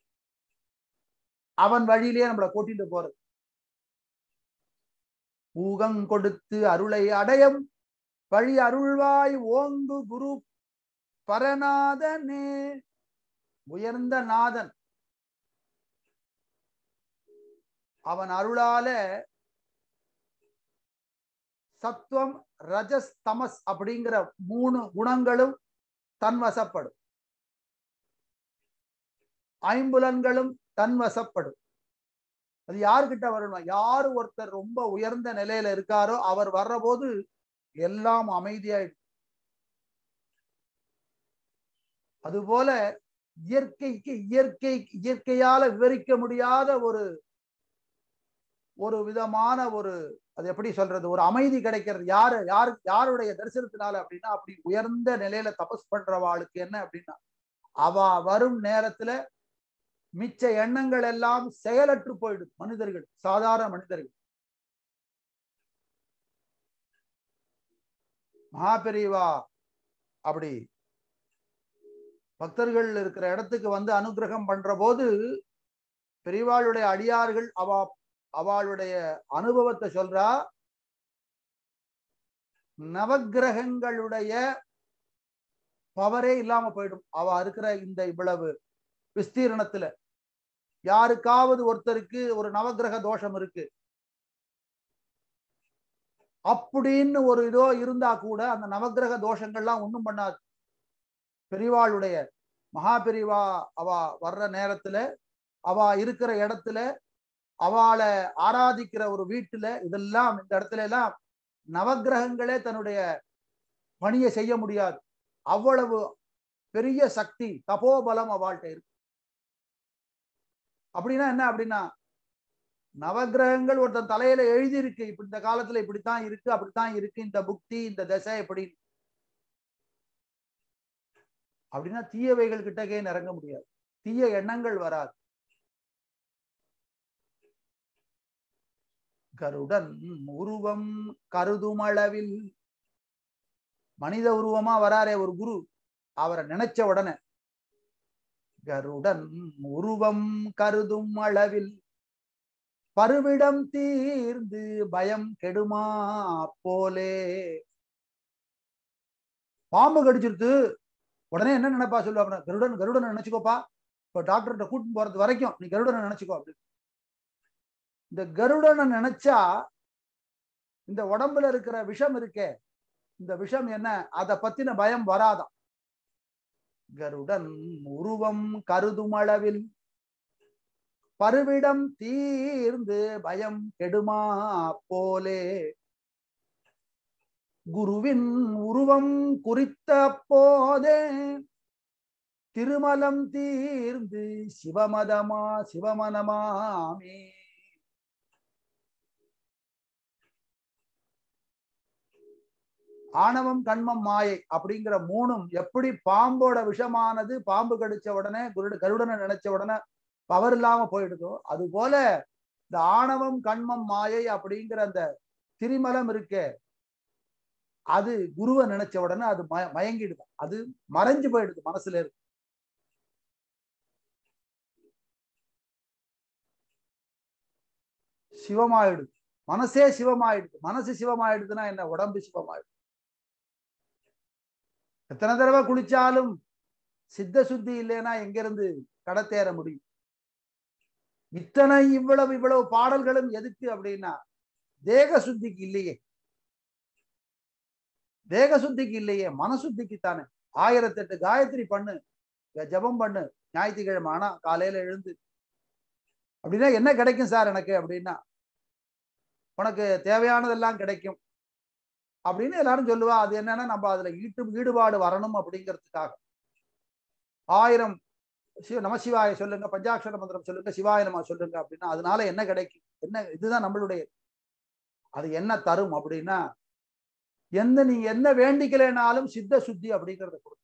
அவன் வழியிலேயே நம்மளை கூட்டிட்டு போறது ஊகம் கொடுத்து அருளை அடையம் வழி அருள்வாய் ஓங்கு குரு பரநாதனே உயர்ந்த நாதன் அவன் அருளால சத்துவம் ரஜஸ் தமஸ் அப்படிங்கிற மூணு குணங்களும் தன்வசப்படும் ஐம்புலன்களும் தன்வசப்படும் அது யாருக்கிட்ட வரணும் யாரு ஒருத்தர் ரொம்ப உயர்ந்த நிலையில இருக்காரோ அவர் வர்ற போது எல்லாம் அமைதியாயிடும் அதுபோல இயற்கைக்கு இயற்கை இயற்கையால விவரிக்க முடியாத ஒரு ஒரு விதமான ஒரு அது எப்படி சொல்றது ஒரு அமைதி கிடைக்கிறது யாரு யாரு யாருடைய தரிசனத்தினால அப்படின்னா அப்படி உயர்ந்த நிலையில தபஸ் பண்றவாளுக்கு என்ன அப்படின்னா அவ வரும் நேரத்துல மிச்ச எண்ணங்கள் எல்லாம் செயலற்று போயிடும் மனிதர்கள் சாதாரண மனிதர்கள் மகாபெரிவா அப்படி பக்தர்கள் இருக்கிற இடத்துக்கு வந்து அனுகிரகம் பண்ற போது பெரியவாளுடைய அடியார்கள் அவ அவளுடைய அனுபவத்தை சொல்றா நவக்கிரகங்களுடைய பவரே இல்லாம போயிடும் அவ இருக்கிற இந்த இவ்வளவு விஸ்தீரணத்துல யாருக்காவது ஒருத்தருக்கு ஒரு நவக்கிரக தோஷம் இருக்கு அப்படின்னு ஒரு இதோ இருந்தா கூட அந்த நவக்கிரக தோஷங்கள்லாம் ஒண்ணும் பண்ணாது பெரிவாளுடைய மகா பெரிவா அவ வர்ற நேரத்துல அவ இருக்கிற இடத்துல அவளை ஆராதிக்கிற ஒரு வீட்டுல இதெல்லாம் இந்த இடத்துல எல்லாம் நவக்கிரகங்களே தன்னுடைய பணியை செய்ய முடியாது அவ்வளவு பெரிய சக்தி தபோபலம் அவள்கிட்ட இருக்கு அப்படின்னா என்ன அப்படின்னா நவக்கிரகங்கள் ஒருத்தன் தலையில எழுதி இருக்கு இப்படி இந்த காலத்துல இப்படித்தான் இருக்கு அப்படித்தான் இருக்கு இந்த புக்தி இந்த தசை எப்படி அப்படின்னா தீயவைகள் கிட்டக்கே நெருங்க முடியாது தீய எண்ணங்கள் வராது கருடன் உருவம் கருதும் அளவில் மனித உருவமா வராரே ஒரு குரு அவரை நினைச்ச உடனே கருடன் உருவம் கருதும் அளவில் பருவிடம் தீர்ந்து பயம் கெடுமா போலே பாம்பு கடிச்சிருத்து உடனே என்ன நினைப்பா சொல்லுவா கருடன் கருடன் நினைச்சுக்கோப்பா இப்போ டாக்டர்கிட்ட கூட்டின்னு போறது வரைக்கும் நீ கருடனை நினைச்சுக்கோ அப்படி இந்த கருடனை நினைச்சா இந்த உடம்புல இருக்கிற விஷம் இருக்கே இந்த விஷம் என்ன அதை பத்தின பயம் வராதாம் கருடன் உருவம் கருதும் அளவில் பருவிடம் தீர்ந்து பயம் கெடுமா போலே குருவின் உருவம் குறித்த போதே திருமலம் தீர்ந்து சிவமதமா சிவமனமாமே ஆணவம் கண்மம் மாயை அப்படிங்கிற மூணும் எப்படி பாம்போட விஷமானது பாம்பு கடிச்ச உடனே குருட கருடனை நினைச்ச உடனே பவர் இல்லாம போயிடுதோ அது போல இந்த ஆணவம் கண்மம் மாயை அப்படிங்கிற அந்த திரிமலம் இருக்கே அது குருவை நினைச்ச உடனே அது மய மயங்கிடுது அது மறைஞ்சு போயிடுது மனசுல இருக்கு சிவமாயிடுது மனசே சிவமாயிடுது மனசு சிவமாயிடுதுன்னா என்ன உடம்பு சிவமாயிடுது எத்தனை தடவை குளிச்சாலும் சித்த சுத்தி இல்லைன்னா எங்க இருந்து கடத்தேற முடியும் இத்தனை இவ்வளவு இவ்வளவு பாடல்களும் எதுக்கு அப்படின்னா தேக சுத்திக்கு இல்லையே தேக சுத்திக்கு இல்லையே மனசுத்திக்கு தானே ஆயிரத்தெட்டு காயத்ரி பண்ணு ஜபம் பண்ணு ஞாயிற்றுக்கிழமை ஆனா காலையில எழுந்து அப்படின்னா என்ன கிடைக்கும் சார் எனக்கு அப்படின்னா உனக்கு தேவையானதெல்லாம் கிடைக்கும் அப்படின்னு எல்லாரும் சொல்லுவா அது என்னன்னா நம்ம அதுல ஈட்டு ஈடுபாடு வரணும் அப்படிங்கிறதுக்காக ஆயிரம் சிவ நமசிவாய சொல்லுங்க பஞ்சாட்சர மந்திரம் சொல்லுங்க சிவாய நம சொல்லுங்க அப்படின்னா அதனால என்ன கிடைக்கும் என்ன இதுதான் நம்மளுடைய அது என்ன தரும் அப்படின்னா எந்த நீங்க என்ன வேண்டிக்கலைனாலும் சித்த சுத்தி அப்படிங்கறத கொடுக்கும்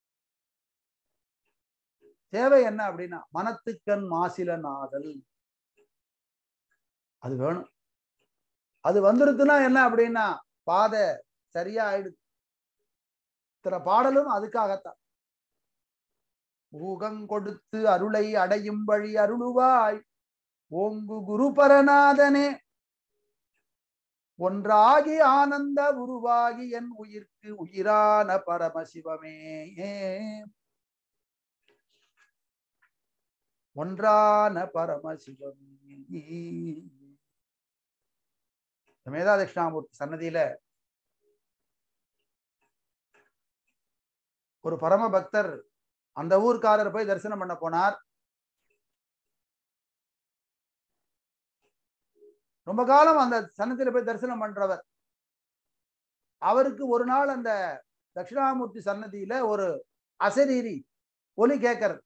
தேவை என்ன அப்படின்னா மனத்துக்கண் மாசில நாதல் அது வேணும் அது வந்துருதுன்னா என்ன அப்படின்னா பாதை சரியா ஆயிடுது இத்தனை பாடலும் அதுக்காகத்தான் ஊகம் கொடுத்து அருளை அடையும் வழி அருளுவாய் ஓங்கு குருபரநாதனே ஒன்றாகி ஆனந்த உருவாகி என் உயிர்க்கு உயிரான பரமசிவமே ஒன்றான பரமசிவமே மேதா தட்சிணாமூர்த்தி சன்னதியில ஒரு பரம பக்தர் அந்த ஊர்க்காரர் போய் தரிசனம் பண்ண போனார் ரொம்ப காலம் அந்த சன்னதியில போய் தரிசனம் பண்றவர் அவருக்கு ஒரு நாள் அந்த தட்சிணாமூர்த்தி சன்னதியில ஒரு அசரீரி ஒலி கேட்கறது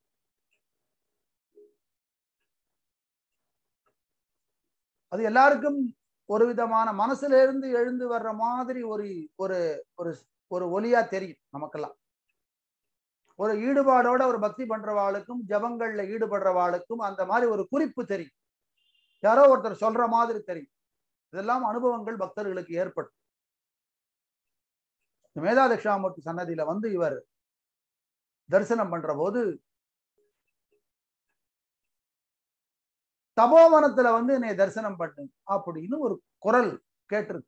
அது எல்லாருக்கும் ஒரு விதமான மனசுல இருந்து எழுந்து வர்ற மாதிரி ஒரு ஒரு ஒரு ஒரு ஒலியா தெரியும் நமக்கெல்லாம் ஒரு ஈடுபாடோட ஒரு பக்தி பண்றவாளுக்கும் ஜபங்கள்ல ஈடுபடுறவாளுக்கும் அந்த மாதிரி ஒரு குறிப்பு தெரியும் யாரோ ஒருத்தர் சொல்ற மாதிரி தெரியும் இதெல்லாம் அனுபவங்கள் பக்தர்களுக்கு ஏற்படும் மேதா தட்சிணாமூர்த்தி சன்னதியில வந்து இவர் தரிசனம் பண்ற போது தபோவனத்துல வந்து என்னை தரிசனம் பண்ணு அப்படின்னு ஒரு குரல் கேட்டிருக்கு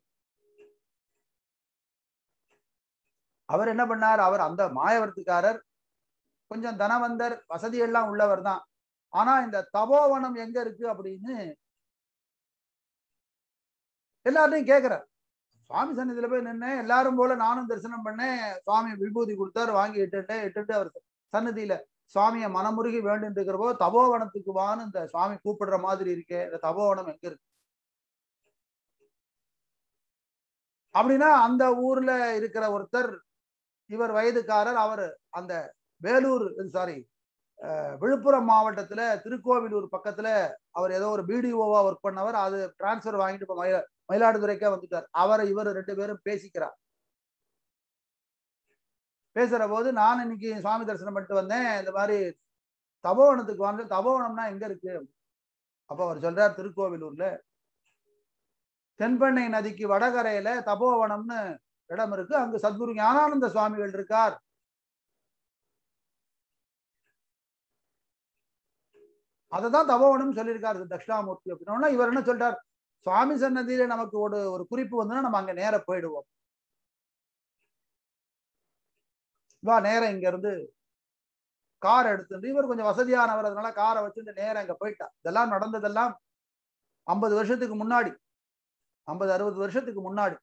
அவர் என்ன பண்ணார் அவர் அந்த மாயவரத்துக்காரர் கொஞ்சம் தனவந்தர் வசதி எல்லாம் உள்ளவர் தான் ஆனா இந்த தபோவனம் எங்க இருக்கு அப்படின்னு எல்லார்ட்டையும் கேட்கிறார் சுவாமி சன்னதியில போய் நின்னேன் எல்லாரும் போல நானும் தரிசனம் பண்ணேன் சுவாமி விபூதி கொடுத்தாரு வாங்கி இட்டுட்டேன் இட்டுட்டு அவர் சன்னதியில சுவாமியை மனமுருகி வேண்டிட்டு இருக்கிற போது தபோவனத்துக்கு வான்னு இந்த சுவாமி கூப்பிடுற மாதிரி இருக்கே இந்த தபோவனம் எங்க இருக்கு அப்படின்னா அந்த ஊர்ல இருக்கிற ஒருத்தர் இவர் வயதுக்காரர் அவர் அந்த வேலூர் சாரி விழுப்புரம் மாவட்டத்துல திருக்கோவிலூர் பக்கத்துல அவர் ஏதோ ஒரு பிடிஓவா ஒர்க் பண்ணவர் அது டிரான்ஸ்பர் வாங்கிட்டு இப்ப மயிலா மயிலாடுதுறைக்கே வந்துட்டார் அவரை இவர் ரெண்டு பேரும் பேசிக்கிறார் பேசுற போது நான் இன்னைக்கு சுவாமி தரிசனம் பண்ணிட்டு வந்தேன் இந்த மாதிரி தபோவனத்துக்கு வந்து தபோவனம்னா எங்க இருக்கு அப்ப அவர் சொல்றார் திருக்கோவிலூர்ல தென்பெண்ணை நதிக்கு வடகரையில தபோவனம்னு இடம் இருக்கு அங்கு சத்குரு ஞானானந்த சுவாமிகள் இருக்கார் அததான் தபோவனம் சொல்லியிருக்காரு தட்சிணாமூர்த்தி அப்படின்னா இவர் என்ன சொல்றார் சுவாமி சன்னதியில நமக்கு ஒரு ஒரு குறிப்பு வந்துன்னா நம்ம அங்க நேர போயிடுவோம் இவா நேரம் இங்க இருந்து கார் எடுத்துட்டு இவர் கொஞ்சம் வசதியானவர் அதனால காரை வச்சுட்டு நேரம் அங்க போயிட்டா இதெல்லாம் நடந்ததெல்லாம் ஐம்பது வருஷத்துக்கு முன்னாடி ஐம்பது அறுபது வருஷத்துக்கு முன்னாடி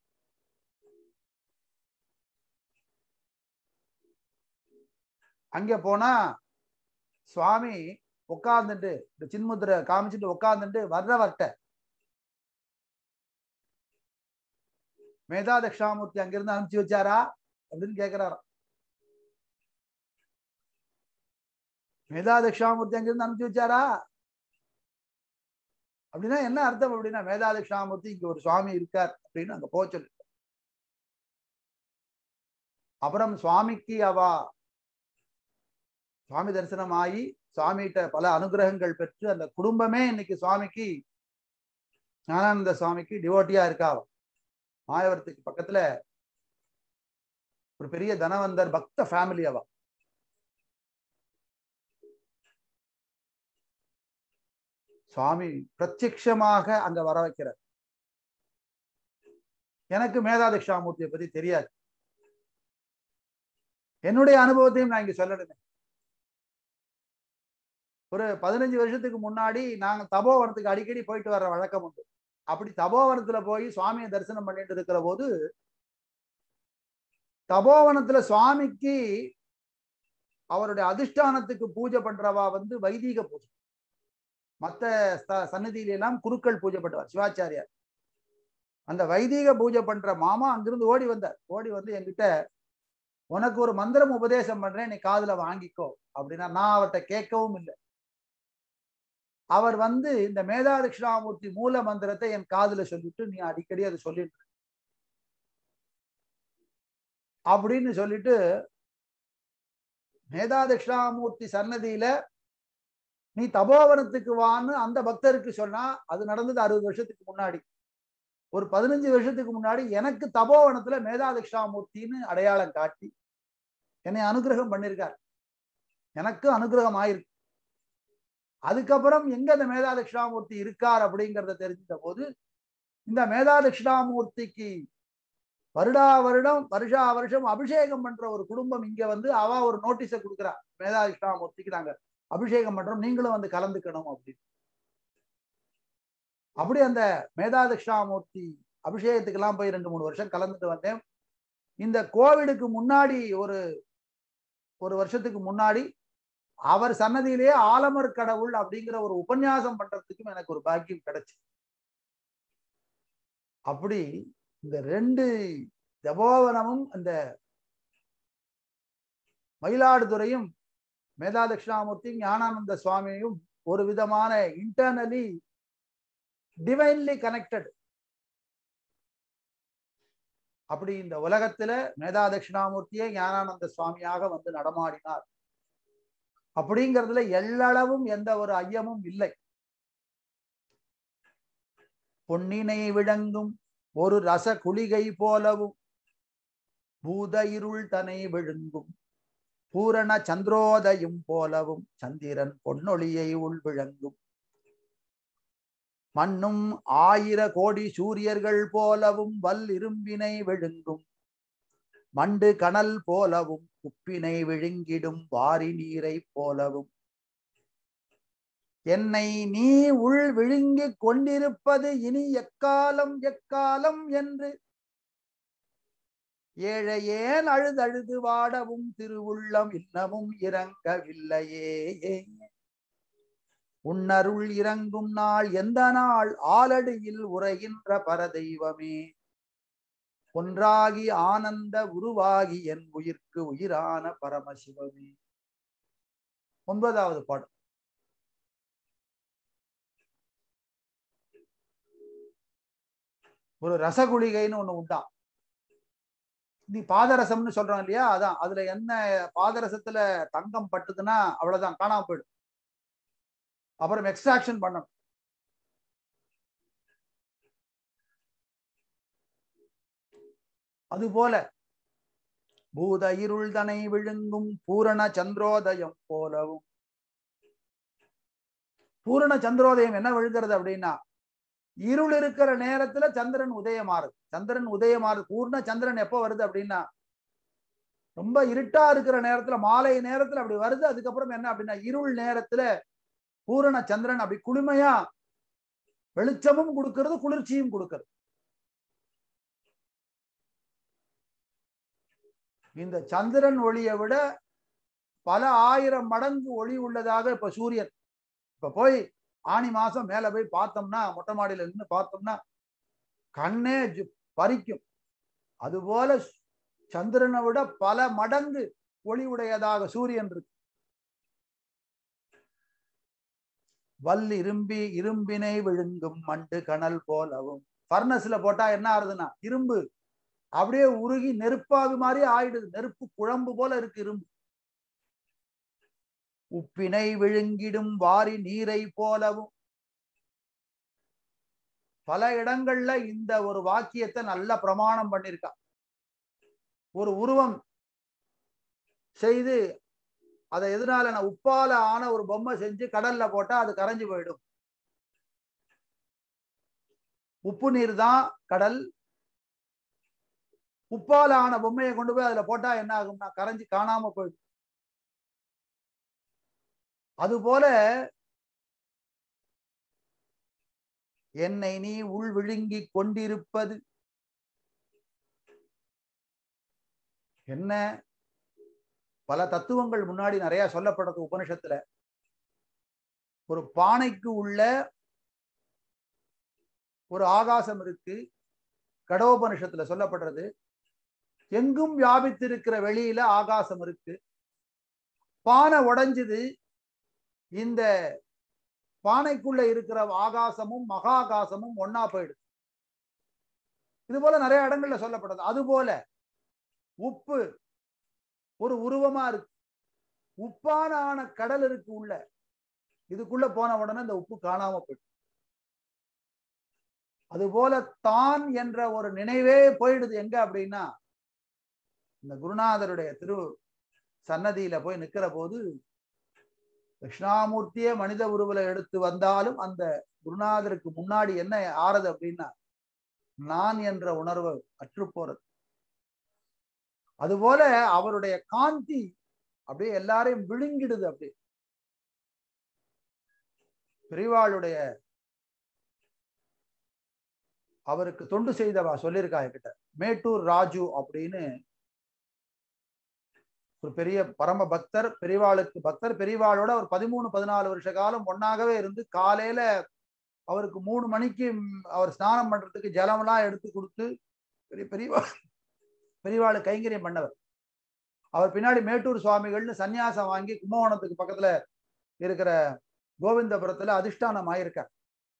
அங்க போனா சுவாமி உட்கார்ந்துட்டு இந்த சின்முத்திரை காமிச்சிட்டு உட்கார்ந்துட்டு வர்றவர்கிட்ட மேதா தட்சிணாமூர்த்தி அங்கிருந்து அனுப்பிச்சு வச்சாரா அப்படின்னு கேக்குறாராம் மேதா தட்சிணாமூர்த்தி அங்கிருந்து அனுப்பிச்சு வச்சாரா அப்படின்னா என்ன அர்த்தம் அப்படின்னா மேதா தட்சிணாமூர்த்தி இங்க ஒரு சுவாமி இருக்கார் அப்படின்னு அங்க போக சொல்லு அப்புறம் சுவாமிக்கு அவா சுவாமி தரிசனம் ஆகி சுவாமிகிட்ட பல அனுகிரகங்கள் பெற்று அந்த குடும்பமே இன்னைக்கு சுவாமிக்கு ஞானானந்த சுவாமிக்கு டிவோட்டியா இருக்கா அவ. மாயவரத்துக்கு பக்கத்துல ஒரு பெரிய தனவந்தர் பக்த ஃபேமிலி அவ சுவாமி பிரத்யக்ஷமாக அங்க வர வைக்கிறார் எனக்கு மேதா தட்சிணாமூர்த்தியை பத்தி தெரியாது என்னுடைய அனுபவத்தையும் நான் இங்க சொல்லணுமே ஒரு பதினஞ்சு வருஷத்துக்கு முன்னாடி நாங்க தபோவனத்துக்கு அடிக்கடி போயிட்டு வர்ற வழக்கம் உண்டு அப்படி தபோவனத்துல போய் சுவாமியை தரிசனம் பண்ணிட்டு இருக்கிற போது தபோவனத்துல சுவாமிக்கு அவருடைய அதிஷ்டானத்துக்கு பூஜை பண்றவா வந்து வைதீக பூஜை மத்த ஸ்த- சன்னதியில எல்லாம் குருக்கள் பூஜை பண்ணுவார் சிவாச்சாரியார் அந்த வைதீக பூஜை பண்ற மாமா அங்கிருந்து ஓடி வந்தார் ஓடி வந்து என்கிட்ட உனக்கு ஒரு மந்திரம் உபதேசம் பண்றேன் நீ காதுல வாங்கிக்கோ அப்படின்னா நான் அவர்கிட்ட கேட்கவும் இல்லை அவர் வந்து இந்த மேதா தட்சிணாமூர்த்தி மூல மந்திரத்தை என் காதுல சொல்லிட்டு நீ அடிக்கடி அதை சொல்லிட்டு இரு. அப்படின்னு சொல்லிட்டு மேதா தட்சிணாமூர்த்தி சன்னதியில நீ தபோவனத்துக்கு வான்னு அந்த பக்தருக்கு சொன்னா அது நடந்தது அறுபது வருஷத்துக்கு முன்னாடி ஒரு பதினஞ்சு வருஷத்துக்கு முன்னாடி எனக்கு தபோவனத்துல மேதா தட்சிணாமூர்த்தின்னு அடையாளம் காட்டி என்னை அனுகிரகம் பண்ணிருக்கார் எனக்கு அனுகிரகம் ஆயிருக்கு அதுக்கப்புறம் எங்க அந்த மேதா தட்சிணாமூர்த்தி இருக்கார் அப்படிங்கறத தெரிஞ்சிட்ட போது இந்த மேதா தட்சிணாமூர்த்திக்கு வருடா வருடம் வருஷா வருஷம் அபிஷேகம் பண்ற ஒரு குடும்பம் இங்க வந்து அவ ஒரு நோட்டீஸை கொடுக்குறா மேதா தட்சிணாமூர்த்திக்கு நாங்க அபிஷேகம் பண்றோம் நீங்களும் வந்து கலந்துக்கணும் அப்படின்னு அப்படி அந்த மேதா தட்சிணாமூர்த்தி அபிஷேகத்துக்கெல்லாம் போய் ரெண்டு மூணு வருஷம் கலந்துட்டு வந்தேன் இந்த கோவிடுக்கு முன்னாடி ஒரு ஒரு வருஷத்துக்கு முன்னாடி அவர் சன்னதியிலேயே ஆலமர் கடவுள் அப்படிங்கிற ஒரு உபன்யாசம் பண்றதுக்கும் எனக்கு ஒரு பாக்கியம் கிடைச்சு அப்படி இந்த ரெண்டு ஜபோவனமும் அந்த மயிலாடுதுறையும் மேதா தட்சிணாமூர்த்தி ஞானானந்த சுவாமியும் ஒரு விதமான இன்டர்னலி டிவைன்லி கனெக்டட் அப்படி இந்த உலகத்துல மேதா தட்சிணாமூர்த்தியே ஞானானந்த சுவாமியாக வந்து நடமாடினார் அப்படிங்கிறதுல எல்லளவும் எந்த ஒரு ஐயமும் இல்லை பொன்னினை விளங்கும் ஒரு ரச குளிகை போலவும் பூத இருள் தனை விழுங்கும் பூரண சந்திரோதயம் போலவும் சந்திரன் பொன்னொளியை உள் விளங்கும் மண்ணும் ஆயிர கோடி சூரியர்கள் போலவும் வல் இரும்பினை விழுங்கும் மண்டு கனல் போலவும் உப்பினை விழுங்கிடும் வாரி நீரை போலவும் என்னை நீ உள் விழுங்கிக் கொண்டிருப்பது இனி எக்காலம் எக்காலம் என்று ஏழையேன் அழுதழுது வாடவும் திருவுள்ளம் இன்னமும் இறங்கவில்லையே உன்னருள் இறங்கும் நாள் எந்த நாள் ஆலடியில் உரைகின்ற பரதெய்வமே ஒன்றாகி ஆனந்த உருவாகி என் உயிர்க்கு உயிரான பரமசிவமே ஒன்பதாவது பாடல் ஒரு ரசகுளிகைன்னு ஒண்ணு உண்டா நீ பாதரசம்னு சொல்றோம் இல்லையா அதான் அதுல என்ன பாதரசத்துல தங்கம் பட்டுதுன்னா அவ்வளவுதான் காணாம போயிடும் அப்புறம் எக்ஸ்ட்ராக்ஷன் பண்ணணும் அதுபோல பூத இருள் தனை விழுங்கும் பூரண சந்திரோதயம் போலவும் பூரண சந்திரோதயம் என்ன விழுகிறது அப்படின்னா இருள் இருக்கிற நேரத்துல சந்திரன் உதயமாறுது சந்திரன் உதயமாறுது பூர்ண சந்திரன் எப்போ வருது அப்படின்னா ரொம்ப இருட்டா இருக்கிற நேரத்துல மாலை நேரத்துல அப்படி வருது அதுக்கப்புறம் என்ன அப்படின்னா இருள் நேரத்துல பூரண சந்திரன் அப்படி குளுமையா வெளிச்சமும் கொடுக்கிறது குளிர்ச்சியும் கொடுக்கிறது இந்த சந்திரன் ஒளியை விட பல ஆயிரம் மடங்கு ஒளி உள்ளதாக இப்ப சூரியன் இப்ப போய் ஆணி மாசம் மேல போய் பார்த்தோம்னா மொட்டை மாடியில நின்று பார்த்தோம்னா கண்ணே ஜு- பறிக்கும் அதுபோல சந்திரனை விட பல மடங்கு ஒளி உடையதாக சூரியன் இருக்கு வல் இரும்பி இரும்பினை விழுங்கும் மண்டு கனல் போலவும் பர்னஸ்ல போட்டா என்ன ஆகுதுன்னா இரும்பு அப்படியே உருகி நெருப்பாகு மாதிரி ஆயிடுது நெருப்பு குழம்பு போல இருக்கு இரும்பு உப்பினை விழுங்கிடும் வாரி நீரை போலவும் பல இடங்கள்ல இந்த ஒரு வாக்கியத்தை நல்ல பிரமாணம் பண்ணிருக்கா ஒரு உருவம் செய்து அதை எதனால நான் உப்பால ஆன ஒரு பொம்மை செஞ்சு கடல்ல போட்டா அது கரைஞ்சு போயிடும் உப்பு நீர் தான் கடல் உப்பால ஆன பொம்மையை கொண்டு போய் அதுல போட்டா என்ன ஆகும்னா கரைஞ்சு காணாம போயிடும் அதுபோல என்னை நீ உள் விழுங்கி கொண்டிருப்பது என்ன பல தத்துவங்கள் முன்னாடி நிறைய சொல்லப்படுறது உபனிஷத்துல ஒரு பானைக்கு உள்ள ஒரு ஆகாசம் இருக்கு கடோபனிஷத்துல சொல்லப்படுறது எங்கும் வியாபித்திருக்கிற வெளியில ஆகாசம் இருக்கு பானை உடைஞ்சது இந்த பானைக்குள்ள இருக்கிற ஆகாசமும் மகாகாசமும் ஒன்னா போயிடுது இது போல நிறைய இடங்கள்ல சொல்லப்படுது அது போல உப்பு ஒரு உருவமா இருக்கு உப்பான ஆன கடல் இருக்கு உள்ள இதுக்குள்ள போன உடனே இந்த உப்பு காணாம போயிடும் அது போல தான் என்ற ஒரு நினைவே போயிடுது எங்க அப்படின்னா இந்த குருநாதருடைய திரு சன்னதியில போய் நிக்கிற போது தட்சிணாமூர்த்தியே மனித உருவலை எடுத்து வந்தாலும் அந்த குருநாதருக்கு முன்னாடி என்ன ஆறது அப்படின்னா நான் என்ற உணர்வு அற்று போறது அதுபோல அவருடைய காந்தி அப்படியே எல்லாரையும் விழுங்கிடுது அப்படியே பெரிவாளுடைய அவருக்கு தொண்டு செய்தவா சொல்லியிருக்கா என்கிட்ட மேட்டூர் ராஜு அப்படின்னு ஒரு பெரிய பரம பக்தர் பெரியவாளுக்கு பக்தர் பெரியவாளோட ஒரு பதிமூணு பதினாலு வருஷ காலம் ஒன்னாகவே இருந்து காலையில அவருக்கு மூணு மணிக்கு ம், அவர் ஸ்நானம் பண்றதுக்கு ஜலம்லாம் எடுத்து கொடுத்து பெரிய பெரியவா பெரியவாளு கைங்கரியம் பண்ணவர் அவர் பின்னாடி மேட்டூர் சுவாமிகள்னு சன்னியாசம் வாங்கி கும்பகோணத்துக்கு பக்கத்துல இருக்கிற கோவிந்தபுரத்துல அதிஷ்டானம் ஆயிருக்கார்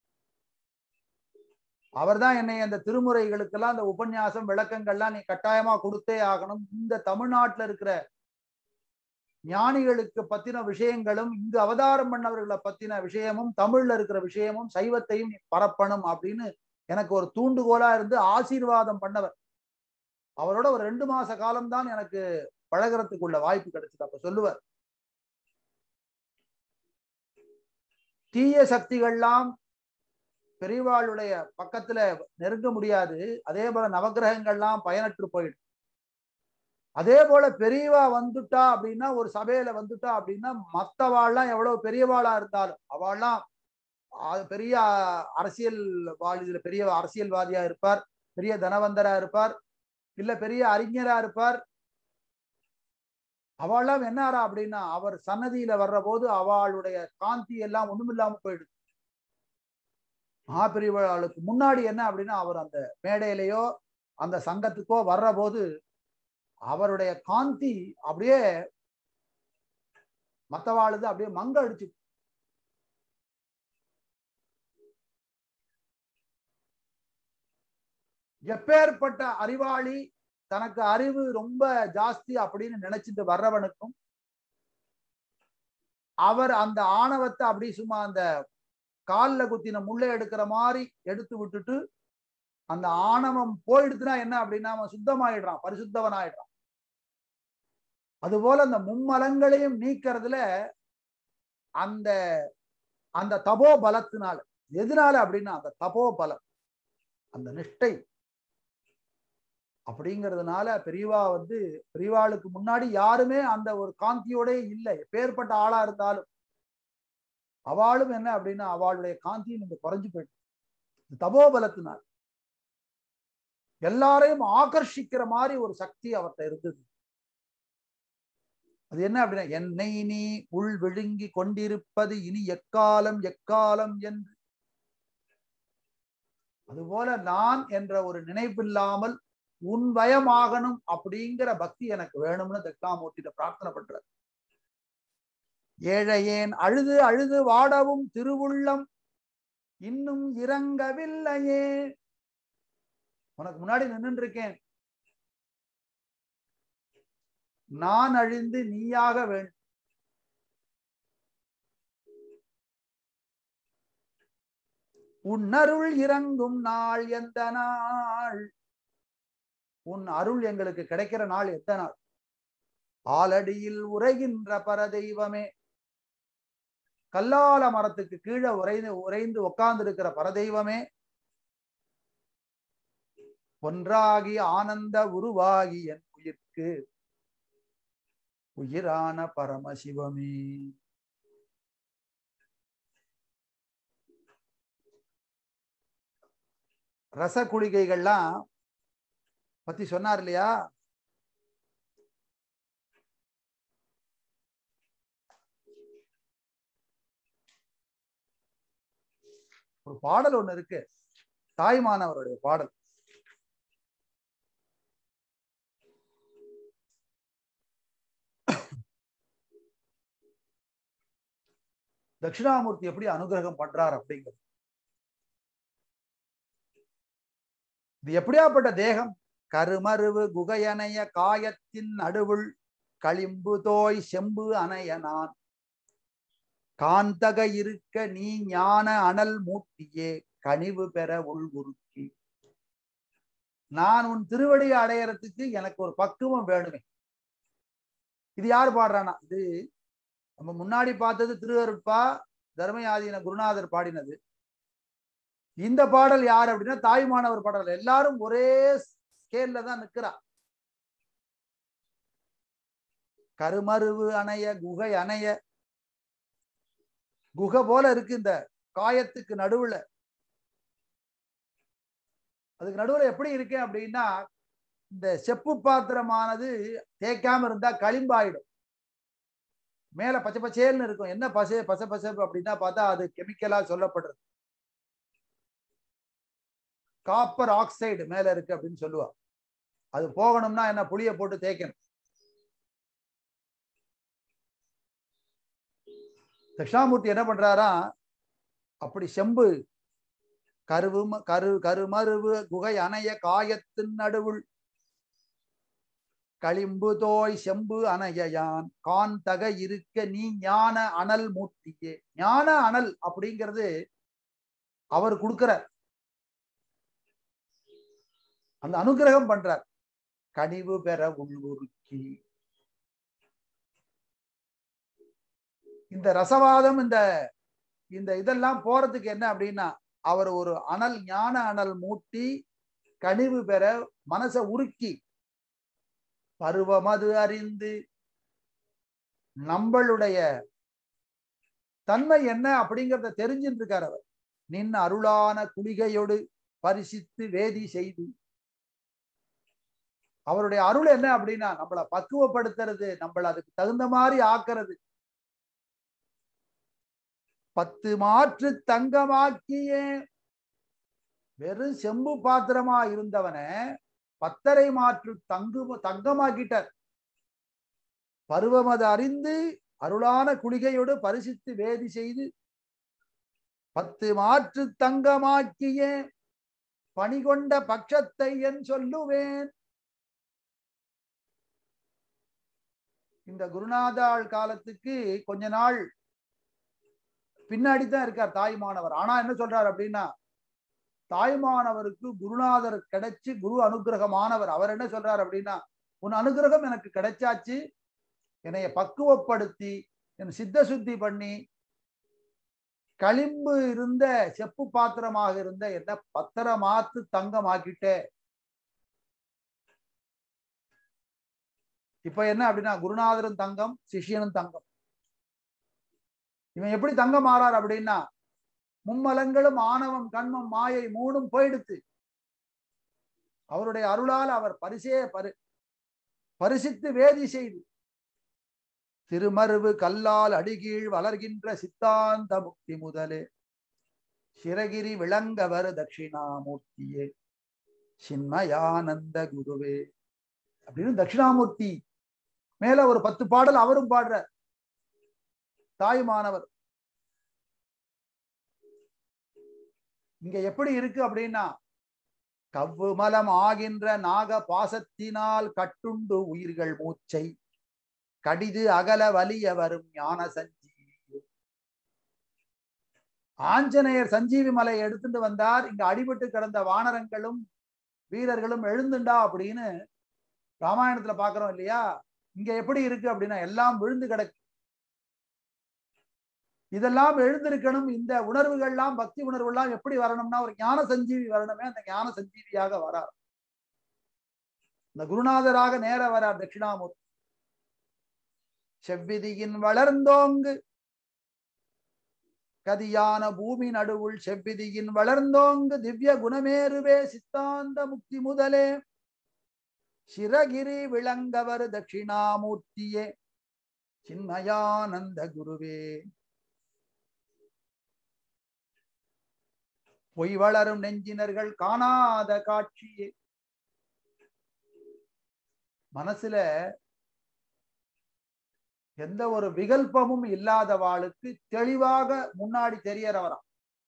அவர்தான் என்னை அந்த திருமுறைகளுக்கெல்லாம் அந்த உபன்யாசம் விளக்கங்கள்லாம் நீ கட்டாயமா கொடுத்தே ஆகணும் இந்த தமிழ்நாட்டுல இருக்கிற ஞானிகளுக்கு பத்தின விஷயங்களும் இங்கு அவதாரம் பண்ணவர்களை பத்தின விஷயமும் தமிழ்ல இருக்கிற விஷயமும் சைவத்தையும் நீ பரப்பணும் அப்படின்னு எனக்கு ஒரு தூண்டுகோலா இருந்து ஆசீர்வாதம் பண்ணவர் அவரோட ஒரு ரெண்டு மாச காலம்தான் எனக்கு பழகிறதுக்குள்ள வாய்ப்பு கிடைச்சது அப்ப சொல்லுவார் தீய சக்திகள்லாம் பெரியவாளுடைய பக்கத்துல நெருங்க முடியாது அதே போல நவகிரகங்கள்லாம் பயனற்று போயிடும் அதே போல பெரியவா வந்துட்டா அப்படின்னா ஒரு சபையில வந்துட்டா அப்படின்னா மத்தவாள்லாம் எவ்வளவு பெரியவாளா இருந்தாலும் அவள்லாம் ஆ- பெரிய அரசியல் இதுல பெரிய அரசியல்வாதியா இருப்பார் பெரிய தனவந்தரா இருப்பார் இல்ல பெரிய அறிஞரா இருப்பார் அவள்லாம் என்னாரா அப்படின்னா அவர் சன்னதியில வர்ற போது அவளுடைய காந்தி எல்லாம் ஒண்ணுமில்லாம போயிடுது மகாபெரிவாளுக்கு முன்னாடி என்ன அப்படின்னா அவர் அந்த மேடையிலேயோ அந்த சங்கத்துக்கோ வர்ற போது அவருடைய காந்தி அப்படியே மத்தவாளுது அப்படியே மங்க அடிச்சு எப்பேற்பட்ட அறிவாளி தனக்கு அறிவு ரொம்ப ஜாஸ்தி அப்படின்னு நினைச்சிட்டு வர்றவனுக்கும் அவர் அந்த ஆணவத்தை அப்படி சும்மா அந்த கால்ல குத்தின முள்ளை எடுக்கிற மாதிரி எடுத்து விட்டுட்டு அந்த ஆணவம் போயிடுதுன்னா என்ன அப்படின்னா அவன் சுத்தமாயிடுறான் பரிசுத்தவன் ஆயிடுறான் அதுபோல அந்த மும்மலங்களையும் நீக்கிறதுல அந்த அந்த தபோ பலத்தினால எதனால அப்படின்னா அந்த தபோ பலம் அந்த நிஷ்டை அப்படிங்கிறதுனால பெரியவா வந்து பெரியவாளுக்கு முன்னாடி யாருமே அந்த ஒரு காந்தியோட இல்லை எப்பேற்பட்ட ஆளா இருந்தாலும் அவளும் என்ன அப்படின்னா அவளுடைய காந்தியும் இங்க குறைஞ்சு போயிட்டு தபோபலத்தினால் எல்லாரையும் ஆகர்ஷிக்கிற மாதிரி ஒரு சக்தி அவர்கிட்ட இருந்தது அது என்ன அப்படின்னா என்னை நீ உள் விழுங்கி கொண்டிருப்பது இனி எக்காலம் எக்காலம் என்று அதுபோல நான் என்ற ஒரு நினைப்பில்லாமல் உன் பயமாகணும் அப்படிங்கிற பக்தி எனக்கு வேணும்னு தட்சிணாமூர்த்திட்ட பிரார்த்தனை பண்ற ஏழையேன் அழுது அழுது வாடவும் திருவுள்ளம் இன்னும் இறங்கவில்லையே உனக்கு முன்னாடி நின்று இருக்கேன் நான் அழிந்து நீயாக வேண்டும் உன் அருள் இறங்கும் நாள் எந்த நாள் உன் அருள் எங்களுக்கு கிடைக்கிற நாள் எந்த நாள் ஆலடியில் உரைகின்ற பரதெய்வமே கல்லால மரத்துக்கு கீழே உரைந்து உறைந்து உட்கார்ந்து இருக்கிற பரதெய்வமே ஒன்றாகி ஆனந்த உருவாகி என் உயிர்க்கு உயிரான பரமசிவமே ரச குளிகைகள்லாம் பத்தி சொன்னார் இல்லையா ஒரு பாடல் ஒண்ணு இருக்கு தாய்மானவருடைய பாடல் தட்சிணாமூர்த்தி எப்படி அனுகிரகம் பண்றார் அப்படிங்கிறது இது எப்படியாப்பட்ட தேகம் கருமருவு குகையணைய காயத்தின் நடுவுள் களிம்பு தோய் செம்பு அணைய நான் காந்தக இருக்க நீ ஞான அனல் மூட்டியே கனிவு பெற உள்குறுக்கி நான் உன் திருவடி அடையறதுக்கு எனக்கு ஒரு பக்குவம் வேணுமே இது யார் பாடுறானா இது நம்ம முன்னாடி பார்த்தது திருவருட்பா தர்மயாதீன குருநாதர் பாடினது இந்த பாடல் யார் அப்படின்னா தாய்மானவர் பாடல் எல்லாரும் ஒரே ஸ்கேல்ல தான் நிக்கிறா கருமருவு அணைய குகை அணைய குகை போல இருக்கு இந்த காயத்துக்கு நடுவுல அதுக்கு நடுவுல எப்படி இருக்கேன் அப்படின்னா இந்த செப்பு பாத்திரமானது தேய்க்காம இருந்தா களிம்பாயிடும் மேல பச்சை பச்சேல்னு இருக்கும் என்ன பசை பச பசப்பு அப்படின்னா பார்த்தா அது கெமிக்கலா சொல்லப்படுறது காப்பர் ஆக்சைடு மேல இருக்கு அப்படின்னு சொல்லுவா அது போகணும்னா என்ன புளிய போட்டு தேய்க்கணும் தட்சிணாமூர்த்தி என்ன பண்றாரா அப்படி செம்பு கருவு கரு கருமருவு குகை அணைய காயத்தின் நடுவுள் களிம்பு தோய் செம்பு அணையான் கான் தக இருக்க நீ ஞான அனல் மூர்த்தியே ஞான அனல் அப்படிங்கிறது அவர் கொடுக்கிறார் அந்த அனுகிரகம் பண்றார் கனிவு பெற உள்வுருக்கி இந்த ரசவாதம் இந்த இந்த இதெல்லாம் போறதுக்கு என்ன அப்படின்னா அவர் ஒரு அனல் ஞான அனல் மூட்டி கனிவு பெற மனசை உருக்கி பருவமது அறிந்து நம்மளுடைய தன்மை என்ன அப்படிங்கிறத தெரிஞ்சுட்டு இருக்கார் அவர் நின் அருளான குளிகையோடு பரிசித்து வேதி செய்து அவருடைய அருள் என்ன அப்படின்னா நம்மளை பக்குவப்படுத்துறது நம்மள அதுக்கு தகுந்த மாதிரி ஆக்குறது பத்து மாற்று தங்கமாக்கியே வெறும் செம்பு பாத்திரமா இருந்தவனை பத்தரை மாற்று தங்கு தங்கமாக்கிட்டார் பருவமது அறிந்து அருளான குளிகையோடு பரிசித்து வேதி செய்து பத்து மாற்று தங்கமாக்கிய பணிகொண்ட பட்சத்தை என் சொல்லுவேன் இந்த குருநாதாள் காலத்துக்கு கொஞ்ச நாள் பின்னாடி தான் இருக்கார் தாய்மானவர் ஆனா என்ன சொல்றாரு அப்படின்னா தாய்மானவருக்கு குருநாதர் கிடைச்சு குரு அனுகிரகமானவர் அவர் என்ன சொல்றாரு அப்படின்னா உன் அனுகிரகம் எனக்கு கிடைச்சாச்சு என்னைய பக்குவப்படுத்தி என் சித்த சுத்தி பண்ணி களிம்பு இருந்த செப்பு பாத்திரமாக இருந்த என்ன பத்திரமாத்து தங்கமாக்கிட்டே இப்ப என்ன அப்படின்னா குருநாதரும் தங்கம் சிஷியனும் தங்கம் இவன் எப்படி தங்கம் மாறார் அப்படின்னா மும்மலங்களும் ஆணவம் கண்மம் மாயை மூணும் போயிடுத்து அவருடைய அருளால் அவர் பரிசே பரி பரிசித்து வேதி செய்து திருமருவு கல்லால் அடிகீழ் வளர்கின்ற சித்தாந்த முக்தி முதலே சிரகிரி விளங்கவர் தட்சிணாமூர்த்தியே சின்மயானந்த குருவே அப்படின்னு தட்சிணாமூர்த்தி மேல ஒரு பத்து பாடல் அவரும் பாடுற தாயுமானவர் இங்க எப்படி இருக்கு அப்படின்னா கவ்வு மலம் ஆகின்ற நாக பாசத்தினால் கட்டுண்டு உயிர்கள் மூச்சை கடிது அகல வலிய வரும் ஞான சஞ்சீவி ஆஞ்சநேயர் சஞ்சீவி மலையை எடுத்துட்டு வந்தார் இங்க அடிபட்டு கிடந்த வானரங்களும் வீரர்களும் எழுந்துண்டா அப்படின்னு ராமாயணத்துல பாக்குறோம் இல்லையா இங்க எப்படி இருக்கு அப்படின்னா எல்லாம் விழுந்து கிடக்கு இதெல்லாம் எழுந்திருக்கணும் இந்த உணர்வுகள்லாம் பக்தி உணர்வுகள்லாம் எப்படி வரணும்னா ஒரு ஞான சஞ்சீவி வரணுமே அந்த ஞான சஞ்சீவியாக வரார் இந்த குருநாதராக நேர வரார் தட்சிணாமூர்த்தி செவ்விதியின் வளர்ந்தோங்கு கதியான பூமி நடுவுள் செவ்விதியின் வளர்ந்தோங்கு திவ்ய குணமேருவே சித்தாந்த முக்தி முதலே சிரகிரி விளங்கவர் தட்சிணாமூர்த்தியே சின்மயானந்த குருவே பொய் வளரும் நெஞ்சினர்கள் காணாத காட்சியே மனசுல எந்த ஒரு விகல்பமும் இல்லாதவாளுக்கு தெளிவாக முன்னாடி தெரியறவராம்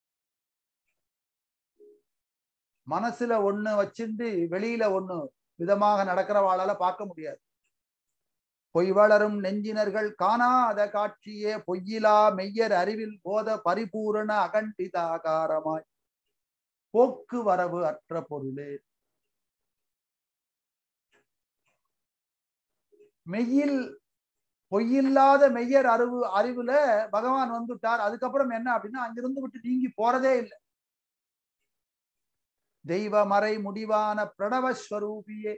மனசுல ஒண்ணு வச்சிருந்து வெளியில ஒண்ணு விதமாக நடக்கிறவாளால பார்க்க முடியாது பொய் வளரும் நெஞ்சினர்கள் காணாத காட்சியே பொய்யிலா மெய்யர் அறிவில் போத பரிபூரண அகண்டிதாகாரமாய் போக்குவரவு அற்ற பொருளே மெய்யில் பொய்யில்லாத மெய்யர் அறிவு அறிவுல பகவான் வந்துட்டார் அதுக்கப்புறம் என்ன அப்படின்னா அங்கிருந்து விட்டு நீங்கி போறதே இல்லை தெய்வ மறை முடிவான பிரணவஸ்வரூபியே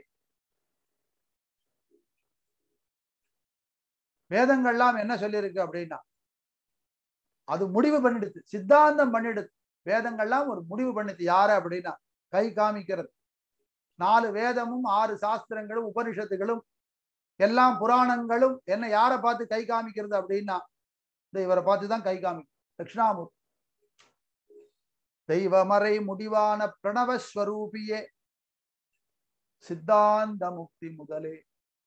வேதங்கள்லாம் என்ன சொல்லியிருக்கு அப்படின்னா அது முடிவு பண்ணிடுது சித்தாந்தம் பண்ணிடுது வேதங்கள்லாம் ஒரு முடிவு பண்ணிது யாரு அப்படின்னா கை காமிக்கிறது நாலு வேதமும் ஆறு சாஸ்திரங்களும் உபனிஷத்துகளும் எல்லாம் புராணங்களும் என்ன யாரை பார்த்து கை காமிக்கிறது அப்படின்னா இந்த இவரை பார்த்து தான் கை காமிக்கும் தட்சிணாமூர்த்தி தெய்வமறை முடிவான பிரணவஸ்வரூபியே சித்தாந்த முக்தி முதலே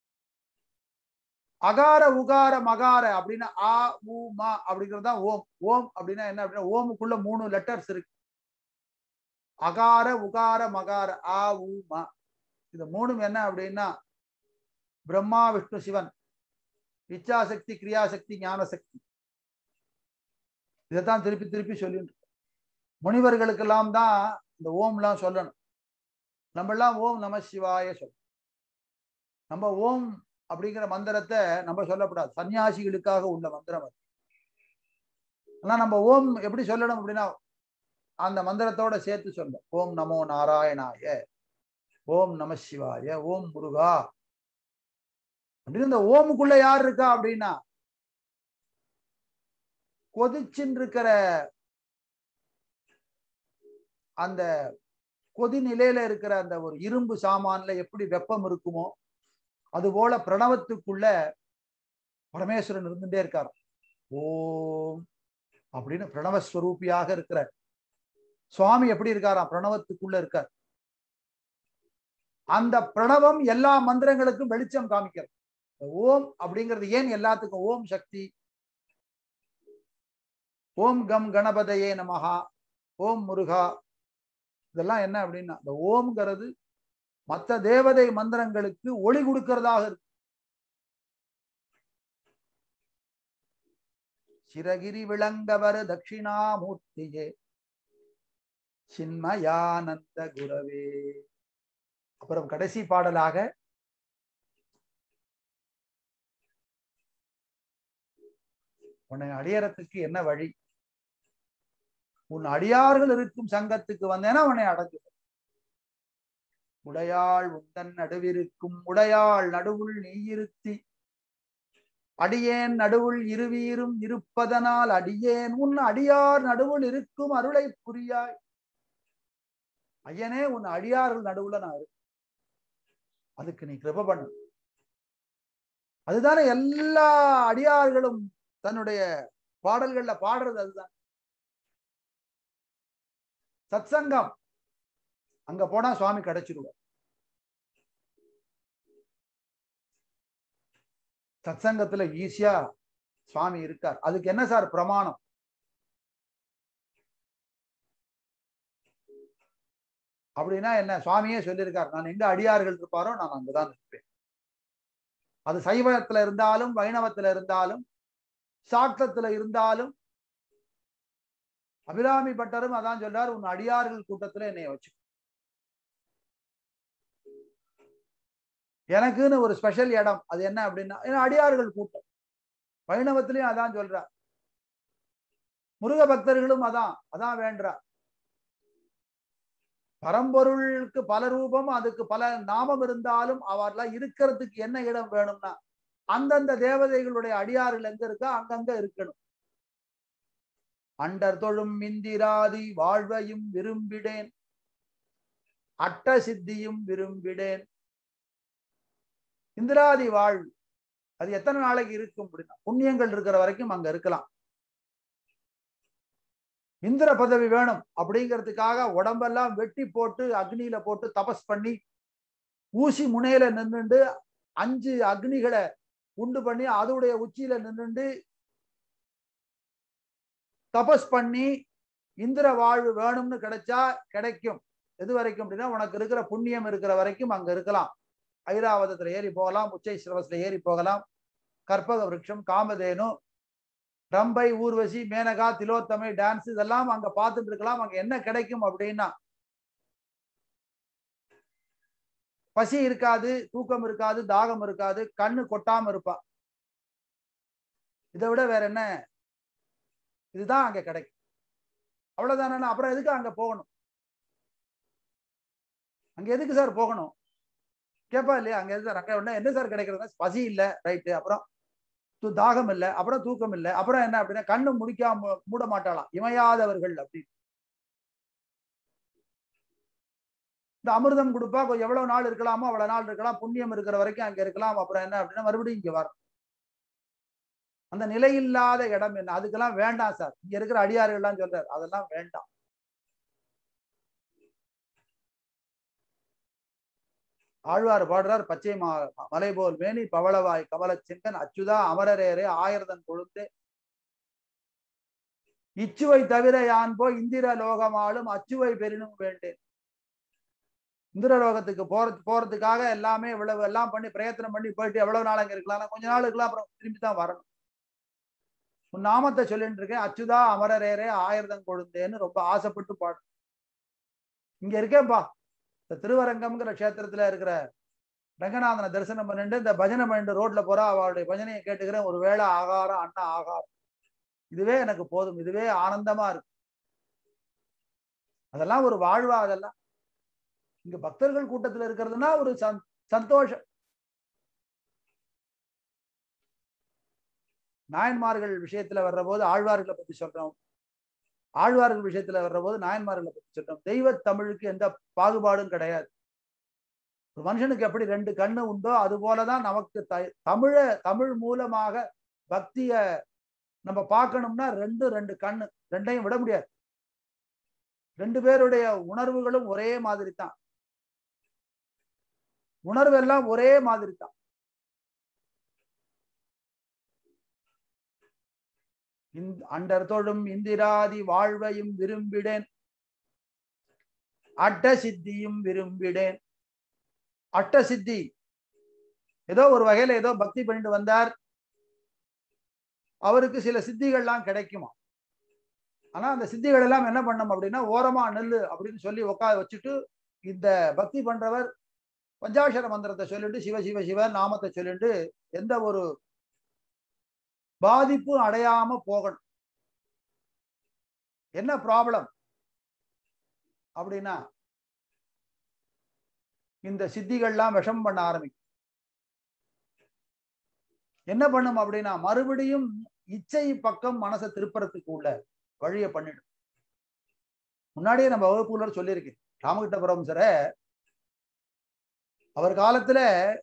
அகார உகார மகார அப்படின்னா ஆ உ மா அப்படிங்கிறது தான் ஓம் ஓம் அப்படின்னா என்ன அப்படின்னா ஓமுக்குள்ள மூணு லெட்டர்ஸ் இருக்கு அகார உகார மகார ஆ உ மா இது மூணும் என்ன அப்படின்னா பிரம்மா விஷ்ணு சிவன் இச்சாசக்தி கிரியாசக்தி ஞானசக்தி இதைத்தான் திருப்பி திருப்பி சொல்லிட்டு முனிவர்களுக்கெல்லாம் தான் இந்த ஓம்லாம் சொல்லணும் நம்ம எல்லாம் ஓம் நம சிவாய சொல்ல நம்ம ஓம் அப்படிங்கிற மந்திரத்தை நம்ம சொல்லக்கூடாது சன்னியாசிகளுக்காக உள்ள மந்திரம் அது ஆனா நம்ம ஓம் எப்படி சொல்லணும் அப்படின்னா அந்த மந்திரத்தோட சேர்த்து சொல்ல ஓம் நமோ நாராயணாய ஓம் நம சிவாய ஓம் முருகா அப்படின்னு இந்த ஓமுக்குள்ள யார் இருக்கா அப்படின்னா கொதிச்சுன்னு இருக்கிற அந்த கொதி நிலையில இருக்கிற அந்த ஒரு இரும்பு சாமான்ல எப்படி வெப்பம் இருக்குமோ அது போல பிரணவத்துக்குள்ள பரமேஸ்வரன் இருந்துட்டே இருக்கார் ஓம் அப்படின்னு பிரணவஸ்வரூபியாக இருக்கிற சுவாமி எப்படி இருக்காராம் பிரணவத்துக்குள்ள இருக்கார் அந்த பிரணவம் எல்லா மந்திரங்களுக்கும் வெளிச்சம் காமிக்கிறது ஓம் அப்படிங்கிறது ஏன் எல்லாத்துக்கும் ஓம் சக்தி ஓம் கம் கணபதையே நமஹா ஓம் முருகா இதெல்லாம் என்ன அப்படின்னா இந்த ஓம்ங்கிறது மற்ற தேவதை மந்திரங்களுக்கு ஒளி கொடுக்கிறதாக இருக்கு சிரகிரி விளங்கவர் தட்சிணாமூர்த்தியே சின்மயானந்த குரவே அப்புறம் கடைசி பாடலாக உன்னை அடையறதுக்கு என்ன வழி உன் அடியார்கள் இருக்கும் சங்கத்துக்கு வந்தேன்னா உன்னை அடைஞ்சு உடையாள் உந்தன் நடுவிருக்கும் உடையாள் நடுவுள் நீயிருத்தி அடியேன் நடுவுள் இருவீரும் இருப்பதனால் அடியேன் உன் அடியார் நடுவுள் இருக்கும் அருளை புரியாய் ஐயனே உன் அடியார்கள் நடுவுல நான் இருக்கேன் அதுக்கு நீ கிருப பண்ணு அதுதானே எல்லா அடியார்களும் தன்னுடைய பாடல்கள்ல பாடுறது அதுதான் சத்சங்கம் அங்க போனா சுவாமி கிடைச்சிருவார் சத்சங்கத்துல ஈஸியா சுவாமி இருக்கார் அதுக்கு என்ன சார் பிரமாணம் அப்படின்னா என்ன சுவாமியே சொல்லியிருக்கார் நான் எங்க அடியார்கள் இருப்பாரோ நான் அங்கதான் இருப்பேன் அது சைவத்துல இருந்தாலும் வைணவத்துல இருந்தாலும் சாக்தத்துல இருந்தாலும் அபிராமி பட்டரும் அதான் சொல்றார் உன் அடியார்கள் கூட்டத்துல என்னைய வச்சு எனக்குன்னு ஒரு ஸ்பெஷல் இடம் அது என்ன அப்படின்னா ஏன்னா அடியார்கள் கூட்டம் வைணவத்திலையும் அதான் சொல்றார் முருக பக்தர்களும் அதான் அதான் வேண்டார் பரம்பொருளுக்கு பல ரூபம் அதுக்கு பல நாமம் இருந்தாலும் அவர்லாம் இருக்கிறதுக்கு என்ன இடம் வேணும்னா அந்தந்த தேவதைகளுடைய அடியார்கள் எங்க இருக்கா அங்கங்க இருக்கணும் அண்டர் தொழும் இந்திராதி வாழ்வையும் விரும்பிடேன் அட்ட சித்தியும் விரும்பிடேன் இந்திராதி வாழ்வு அது எத்தனை நாளைக்கு இருக்கும் அப்படின்னா புண்ணியங்கள் இருக்கிற வரைக்கும் அங்க இருக்கலாம் இந்திர பதவி வேணும் அப்படிங்கிறதுக்காக உடம்பெல்லாம் வெட்டி போட்டு அக்னியில போட்டு தபஸ் பண்ணி ஊசி முனையில நின்றுண்டு அஞ்சு அக்னிகளை உண்டு பண்ணி அதோடைய உச்சியில நின்றுண்டு தபஸ் பண்ணி இந்திர வாழ்வு வேணும்னு கிடைச்சா கிடைக்கும் எது வரைக்கும் அப்படின்னா உனக்கு இருக்கிற புண்ணியம் இருக்கிற வரைக்கும் அங்க இருக்கலாம் ஐராவதத்துல ஏறி போகலாம் உச்சை சிரவஸ்ல ஏறி போகலாம் கற்பக விருட்சம் காமதேனு ரம்பை ஊர்வசி மேனகா திலோத்தமை டான்ஸ் இதெல்லாம் அங்க பார்த்துட்டு இருக்கலாம் அங்க என்ன கிடைக்கும் அப்படின்னா பசி இருக்காது தூக்கம் இருக்காது தாகம் இருக்காது கண்ணு கொட்டாம இருப்பா இதை விட வேற என்ன இதுதான் அங்க கிடைக்கும் அவ்வளவுதானே அப்புறம் எதுக்கு அங்க போகணும் அங்க எதுக்கு சார் போகணும் கேட்பா இல்லையா அங்க எது சார் அங்க உடனே என்ன சார் கிடைக்கிறது பசி இல்ல ரைட்டு அப்புறம் து- தாகம் இல்லை அப்புறம் தூக்கம் இல்லை அப்புறம் என்ன அப்படின்னா கண்ணு முடிக்காம மூட மாட்டாளாம் இமையாதவர்கள் அப்படின்னு இந்த அமிர்தம் கொடுப்பா கொஞ்சம் எவ்வளவு நாள் இருக்கலாமோ அவ்வளவு நாள் இருக்கலாம் புண்ணியம் இருக்கிற வரைக்கும் அங்க இருக்கலாம் அப்புறம் என்ன அப்படின்னா மறுபடியும் இங்க வரும் அந்த நிலையில்லாத இடம் என்ன அதுக்கெல்லாம் வேண்டாம் சார் இங்க இருக்கிற அடியார்கள்லாம் சொல்றாரு அதெல்லாம் வேண்டாம் ஆழ்வார் பாடுறார் பச்சை மா மலை போல் மேனி பவளவாய் கமல செங்கன் அச்சுதா அமரரேரே ஆயிரதன் கொழுந்தே இச்சுவை தவிர யான் போய் இந்திர லோகமாலும் அச்சுவை பெரினும் வேண்டேன் இந்திர லோகத்துக்கு போறது போறதுக்காக எல்லாமே இவ்வளவு எல்லாம் பண்ணி பிரயத்தனம் பண்ணி போயிட்டு எவ்வளவு நாள் அங்க இருக்கலாம் கொஞ்ச நாள் இருக்கலாம் அப்புறம் திரும்பி தான் வரணும் உன் நாமத்தை சொல்லிட்டு இருக்கேன் அச்சுதா அமரரேரே ஆயிரதன் கொழுந்தேன்னு ரொம்ப ஆசைப்பட்டு பாடு இங்க இருக்கேன்பா இந்த திருவரங்கம்ங்கிற க்ஷேத்திரத்துல இருக்கிற ரங்கநாதனை தரிசனம் பண்ணிட்டு இந்த பஜனை பண்ணிட்டு ரோட்ல போறா அவளுடைய பஜனையை கேட்டுக்கிறேன் ஒரு வேளை ஆகாரம் அண்ணா ஆகாரம் இதுவே எனக்கு போதும் இதுவே ஆனந்தமா இருக்கு அதெல்லாம் ஒரு வாழ்வா அதெல்லாம் இங்க பக்தர்கள் கூட்டத்துல இருக்கிறதுனா ஒரு சந்- சந்தோஷம் நாயன்மார்கள் விஷயத்துல வர்ற போது ஆழ்வார்களை பத்தி சொல்றோம் ஆழ்வார்கள் விஷயத்துல வர்ற போது நாயன்மார்களை பத்தி சொல்றோம் தெய்வ தமிழுக்கு எந்த பாகுபாடும் கிடையாது ஒரு மனுஷனுக்கு எப்படி ரெண்டு கண்ணு உண்டோ அது போலதான் நமக்கு த- தமிழ தமிழ் மூலமாக பக்திய நம்ம பார்க்கணும்னா ரெண்டு ரெண்டு கண்ணு ரெண்டையும் விட முடியாது ரெண்டு பேருடைய உணர்வுகளும் ஒரே மாதிரி தான் உணர்வு எல்லாம் ஒரே மாதிரி தான் இந்த- அண்டர் தொழும் இந்திராதி வாழ்வையும் விரும்பிடேன் அட்ட சித்தியும் விரும்பிடேன் அட்ட சித்தி ஏதோ ஒரு வகையில ஏதோ பக்தி பண்ணிட்டு வந்தார் அவருக்கு சில சித்திகள்லாம் கிடைக்குமா ஆனா அந்த சித்திகள் எல்லாம் என்ன பண்ணணும் அப்படின்னா ஓரமா நெல்லு அப்படின்னு சொல்லி உட்கார வச்சுட்டு இந்த பக்தி பண்றவர் பஞ்சாட்சர மந்திரத்தை சொல்லிட்டு சிவ சிவ சிவ நாமத்தை சொல்லிட்டு எந்த ஒரு பாதிப்பும் அடையாம போகணும் என்ன ப்ராப்ளம் அப்படின்னா இந்த சித்திகள்லாம் விஷம் பண்ண ஆரம்பிக்கும் என்ன பண்ணும் அப்படின்னா மறுபடியும் இச்சை பக்கம் மனசை திருப்பறதுக்கு உள்ள வழியை பண்ணிடும் முன்னாடியே நம்ம வகுப்புல சொல்லியிருக்கேன் ராமகிருஷ்ணபுரம் சார அவர் காலத்துல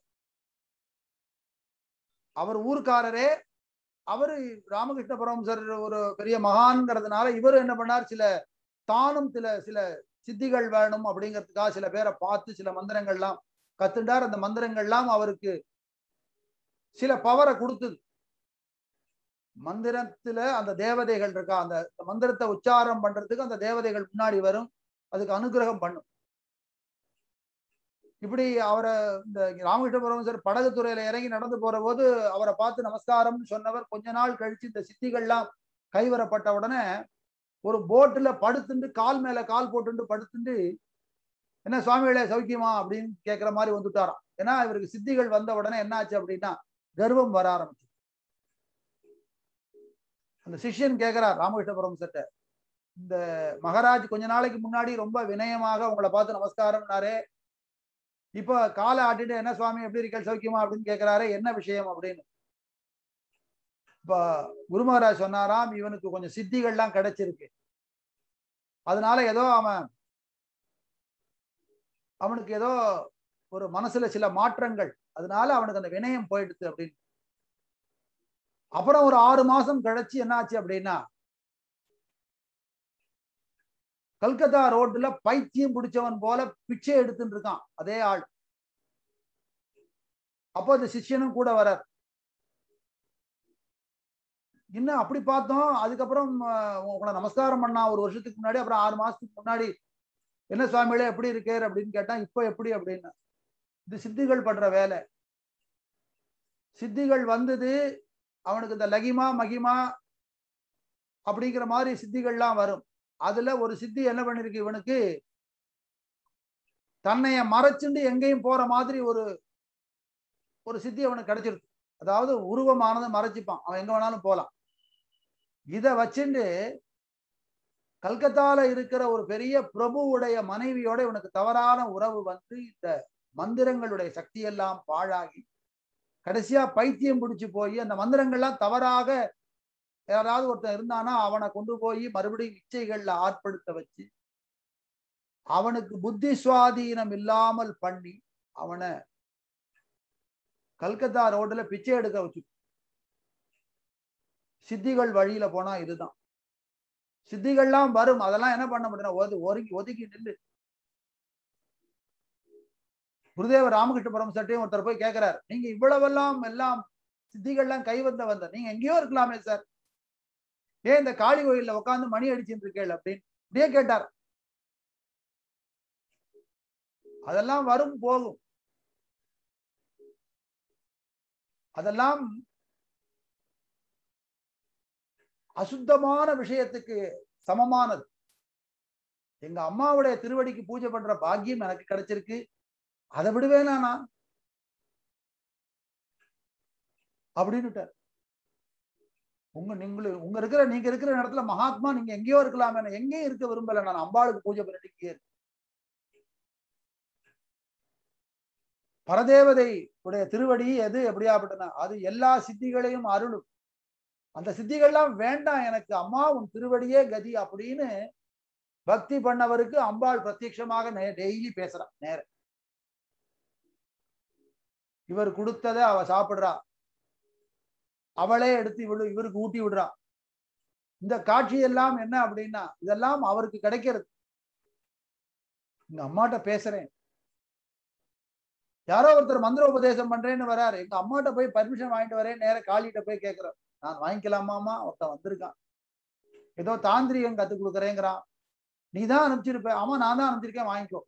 அவர் ஊர்க்காரரே அவரு ராமகிருஷ்ணபுரம் சார் ஒரு பெரிய மகான்ங்கிறதுனால இவரு என்ன பண்ணார் சில தானும் சில சில சித்திகள் வேணும் அப்படிங்கிறதுக்காக சில பேரை பார்த்து சில மந்திரங்கள்லாம் கத்துண்டார் அந்த மந்திரங்கள்லாம் அவருக்கு சில பவரை கொடுத்தது மந்திரத்துல அந்த தேவதைகள் இருக்கா அந்த மந்திரத்தை உச்சாரம் பண்றதுக்கு அந்த தேவதைகள் முன்னாடி வரும் அதுக்கு அனுகிரகம் பண்ணும் இப்படி அவரை இந்த ராமகிருஷ்ணபுரம் சார் படகு துறையில இறங்கி நடந்து போற போது அவரை பார்த்து நமஸ்காரம்னு சொன்னவர் கொஞ்ச நாள் கழிச்சு இந்த சித்திகள்லாம் கைவரப்பட்ட உடனே ஒரு போட்டுல படுத்துண்டு கால் மேல கால் போட்டுண்டு படுத்துண்டு என்ன சுவாமிகளே சௌக்கியமா அப்படின்னு கேட்கிற மாதிரி வந்துட்டாராம் ஏன்னா இவருக்கு சித்திகள் வந்த உடனே என்ன ஆச்சு அப்படின்னா கர்வம் வர ஆரம்பிச்சு அந்த சிஷ்யன் கேட்கிறார் ராமகிருஷ்ணபுரம் சட்ட இந்த மகாராஜ் கொஞ்ச நாளைக்கு முன்னாடி ரொம்ப வினயமாக உங்களை பார்த்து நமஸ்காரம்னாரே இப்ப காலை ஆட்டிட்டு என்ன சுவாமி எப்படி இருக்க சௌக்கியமா அப்படின்னு கேட்கிறாரு என்ன விஷயம் அப்படின்னு இப்ப குரு மகாராஜ் சொன்னாராம் இவனுக்கு கொஞ்சம் சித்திகள்லாம் கிடைச்சிருக்கு அதனால ஏதோ அவன் அவனுக்கு ஏதோ ஒரு மனசுல சில மாற்றங்கள் அதனால அவனுக்கு அந்த வினயம் போயிடுது அப்படின்னு அப்புறம் ஒரு ஆறு மாசம் கழிச்சு என்ன ஆச்சு அப்படின்னா கல்கத்தா ரோட்ல பைத்தியம் பிடிச்சவன் போல பிச்சை எடுத்துட்டு இருக்கான் அதே ஆள் அப்போ அந்த சிஷ்யனும் கூட வரார் இன்னும் அப்படி பார்த்தோம் அதுக்கப்புறம் உங்களை நமஸ்காரம் பண்ணா ஒரு வருஷத்துக்கு முன்னாடி அப்புறம் ஆறு மாசத்துக்கு முன்னாடி என்ன சுவாமிகளே எப்படி இருக்கார் அப்படின்னு கேட்டா இப்போ எப்படி அப்படின்னு இது சித்திகள் பண்ற வேலை சித்திகள் வந்தது அவனுக்கு இந்த லகிமா மகிமா அப்படிங்கிற மாதிரி சித்திகள்லாம் வரும் அதுல ஒரு சித்தி என்ன பண்ணிருக்கு இவனுக்கு தன்னைய மறைச்சுண்டு எங்கேயும் போற மாதிரி ஒரு ஒரு சித்தி அவனுக்கு கிடைச்சிருக்கு அதாவது உருவமானதை மறைச்சிப்பான் அவன் எங்க வேணாலும் போலாம் இத வச்சுண்டு கல்கத்தால இருக்கிற ஒரு பெரிய பிரபுவுடைய மனைவியோட இவனுக்கு தவறான உறவு வந்து இந்த மந்திரங்களுடைய சக்தி எல்லாம் பாழாகி கடைசியா பைத்தியம் பிடிச்சு போய் அந்த மந்திரங்கள்லாம் தவறாக யாராவது ஒருத்தன் இருந்தானா அவனை கொண்டு போய் மறுபடியும் இச்சைகள்ல ஆட்படுத்த வச்சு அவனுக்கு புத்தி சுவாதீனம் இல்லாமல் பண்ணி அவனை கல்கத்தா ரோட்ல பிச்சை எடுக்க வச்சு சித்திகள் வழியில போனா இதுதான் சித்திகள்லாம் வரும் அதெல்லாம் என்ன பண்ண முடியும் ஒது ஒதுக்கி ஒதுக்கி நின்று குருதேவ ராமகிருஷ்ணபுரம் சட்டையும் ஒருத்தர் போய் கேட்கிறார் நீங்க இவ்வளவெல்லாம் எல்லாம் சித்திகள்லாம் கை வந்த வந்த நீங்க எங்கேயோ இருக்கலாமே சார் ஏன் இந்த காளி கோயில்ல உட்காந்து மணி அடிச்சுட்டு இருக்கேள் அப்படின்னு அப்படியே கேட்டார் அதெல்லாம் வரும் போகும் அதெல்லாம் அசுத்தமான விஷயத்துக்கு சமமானது எங்க அம்மாவுடைய திருவடிக்கு பூஜை பண்ற பாக்கியம் எனக்கு கிடைச்சிருக்கு அதை விடுவேனா நான் அப்படின்னுட்டார் உங்க நீங்களு உங்க இருக்கிற நீங்க இருக்கிற இடத்துல மகாத்மா நீங்க எங்கேயோ இருக்கலாம் எங்கேயும் இருக்க விரும்பல நான் அம்பாளுக்கு பூஜை பண்ணிட்டு பரதேவதை உடைய திருவடி எது எப்படியாப்பட்டனா அது எல்லா சித்திகளையும் அருளும் அந்த சித்திகள்லாம் வேண்டாம் எனக்கு அம்மா உன் திருவடியே கதி அப்படின்னு பக்தி பண்ணவருக்கு அம்பாள் பிரத்யட்சமாக டெய்லி பேசுறான் நேர இவர் கொடுத்ததை அவ சாப்பிடுறா அவளே எடுத்து இவளு இவருக்கு ஊட்டி விடுறா இந்த காட்சி எல்லாம் என்ன அப்படின்னா இதெல்லாம் அவருக்கு கிடைக்கிறது எங்க அம்மாட்ட பேசுறேன் யாரோ ஒருத்தர் மந்திர உபதேசம் பண்றேன்னு வராரு எங்க அம்மாட்ட போய் பர்மிஷன் வாங்கிட்டு வரேன் நேர காளிகிட்ட போய் கேட்கிறேன் நான் வாங்கிக்கலாமாமா ஒருத்தன் வந்திருக்கான் ஏதோ தாந்திரிகம் கத்து கொடுக்குறேங்கிறான் நீ தான் அனுப்பிச்சிருப்ப ஆமா நான் தான் அனுப்பிச்சிருக்கேன் வாங்கிக்கோ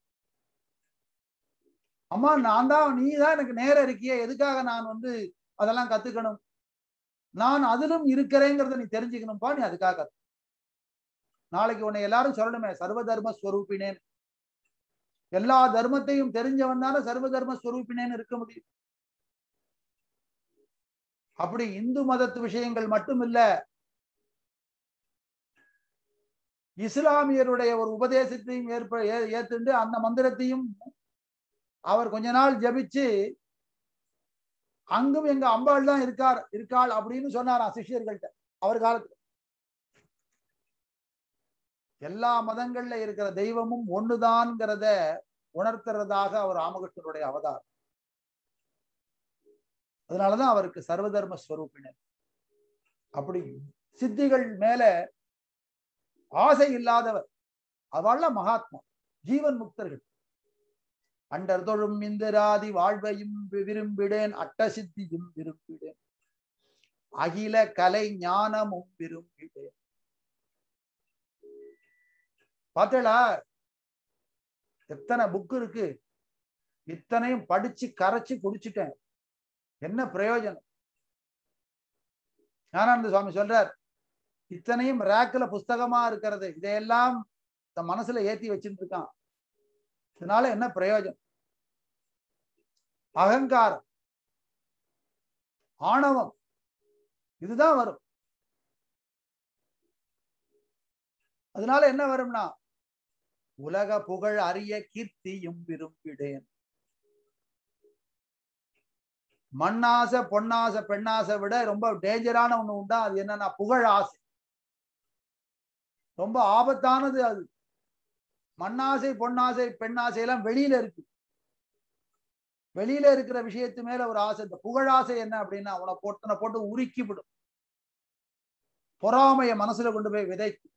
அம்மா நான் தான் நீ தான் எனக்கு நேரம் இருக்கிய எதுக்காக நான் வந்து அதெல்லாம் கத்துக்கணும் நான் அதிலும் இருக்கிறேங்கிறத நீ தெரிஞ்சுக்கணும்ப்பா நீ அதுக்காக கத்து நாளைக்கு உன்னை எல்லாரும் சொல்லணுமே சர்வ தர்ம ஸ்வரூபினேன் எல்லா தர்மத்தையும் தெரிஞ்சவன் தானே சர்வ தர்ம ஸ்வரூபினேன்னு இருக்க முடியும் அப்படி இந்து மதத்து விஷயங்கள் மட்டும் இல்ல இஸ்லாமியருடைய ஒரு உபதேசத்தையும் ஏற்ப ஏத்துண்டு அந்த மந்திரத்தையும் அவர் கொஞ்ச நாள் ஜபிச்சு அங்கும் எங்க அம்பாள் தான் இருக்கார் இருக்காள் அப்படின்னு சொன்னாராம் சிஷியர்கள்ட்ட அவர் காலத்துல எல்லா மதங்கள்ல இருக்கிற தெய்வமும் ஒண்ணுதான்ங்கிறத உணர்த்துறதாக அவர் ராமகிருஷ்ணனுடைய அவதாரம் அதனாலதான் அவருக்கு சர்வதர்ம ஸ்வரூபினர் அப்படி சித்திகள் மேல ஆசை இல்லாதவர் அவள மகாத்மா ஜீவன் முக்தர்கள் அண்டர் தொழும் இந்திராதி வாழ்வையும் விரும்பிடேன் அட்ட சித்தியும் விரும்பிடேன் அகில கலை ஞானமும் விரும்பிடேன் பார்த்தேளா எத்தனை புக் இருக்கு இத்தனையும் படிச்சு கரைச்சு குடிச்சிட்டேன் என்ன பிரயோஜனம் ஞானானந்த சுவாமி சொல்றார் இத்தனையும் ரேக்ல புஸ்தகமா இருக்கிறது இதையெல்லாம் தன் மனசுல ஏத்தி வச்சுட்டு இருக்கான் இதனால என்ன பிரயோஜனம் அகங்காரம் ஆணவம் இதுதான் வரும் அதனால என்ன வரும்னா உலக புகழ் அரிய கீர்த்தியும் விரும்பிடேன் மண்ணாசை பொன்னாசை பெண்ணாசை விட ரொம்ப டேஞ்சரான ஒண்ணு உண்டா அது என்னன்னா புகழ் ஆசை ரொம்ப ஆபத்தானது அது மண்ணாசை பொன்னாசை பெண்ணாசை எல்லாம் வெளியில இருக்கு வெளியில இருக்கிற விஷயத்து மேல ஒரு ஆசை இந்த புகழாசை என்ன அப்படின்னா அவனை போட்டனை போட்டு உருக்கி விடும் பொறாமைய மனசுல கொண்டு போய் விதைக்கும்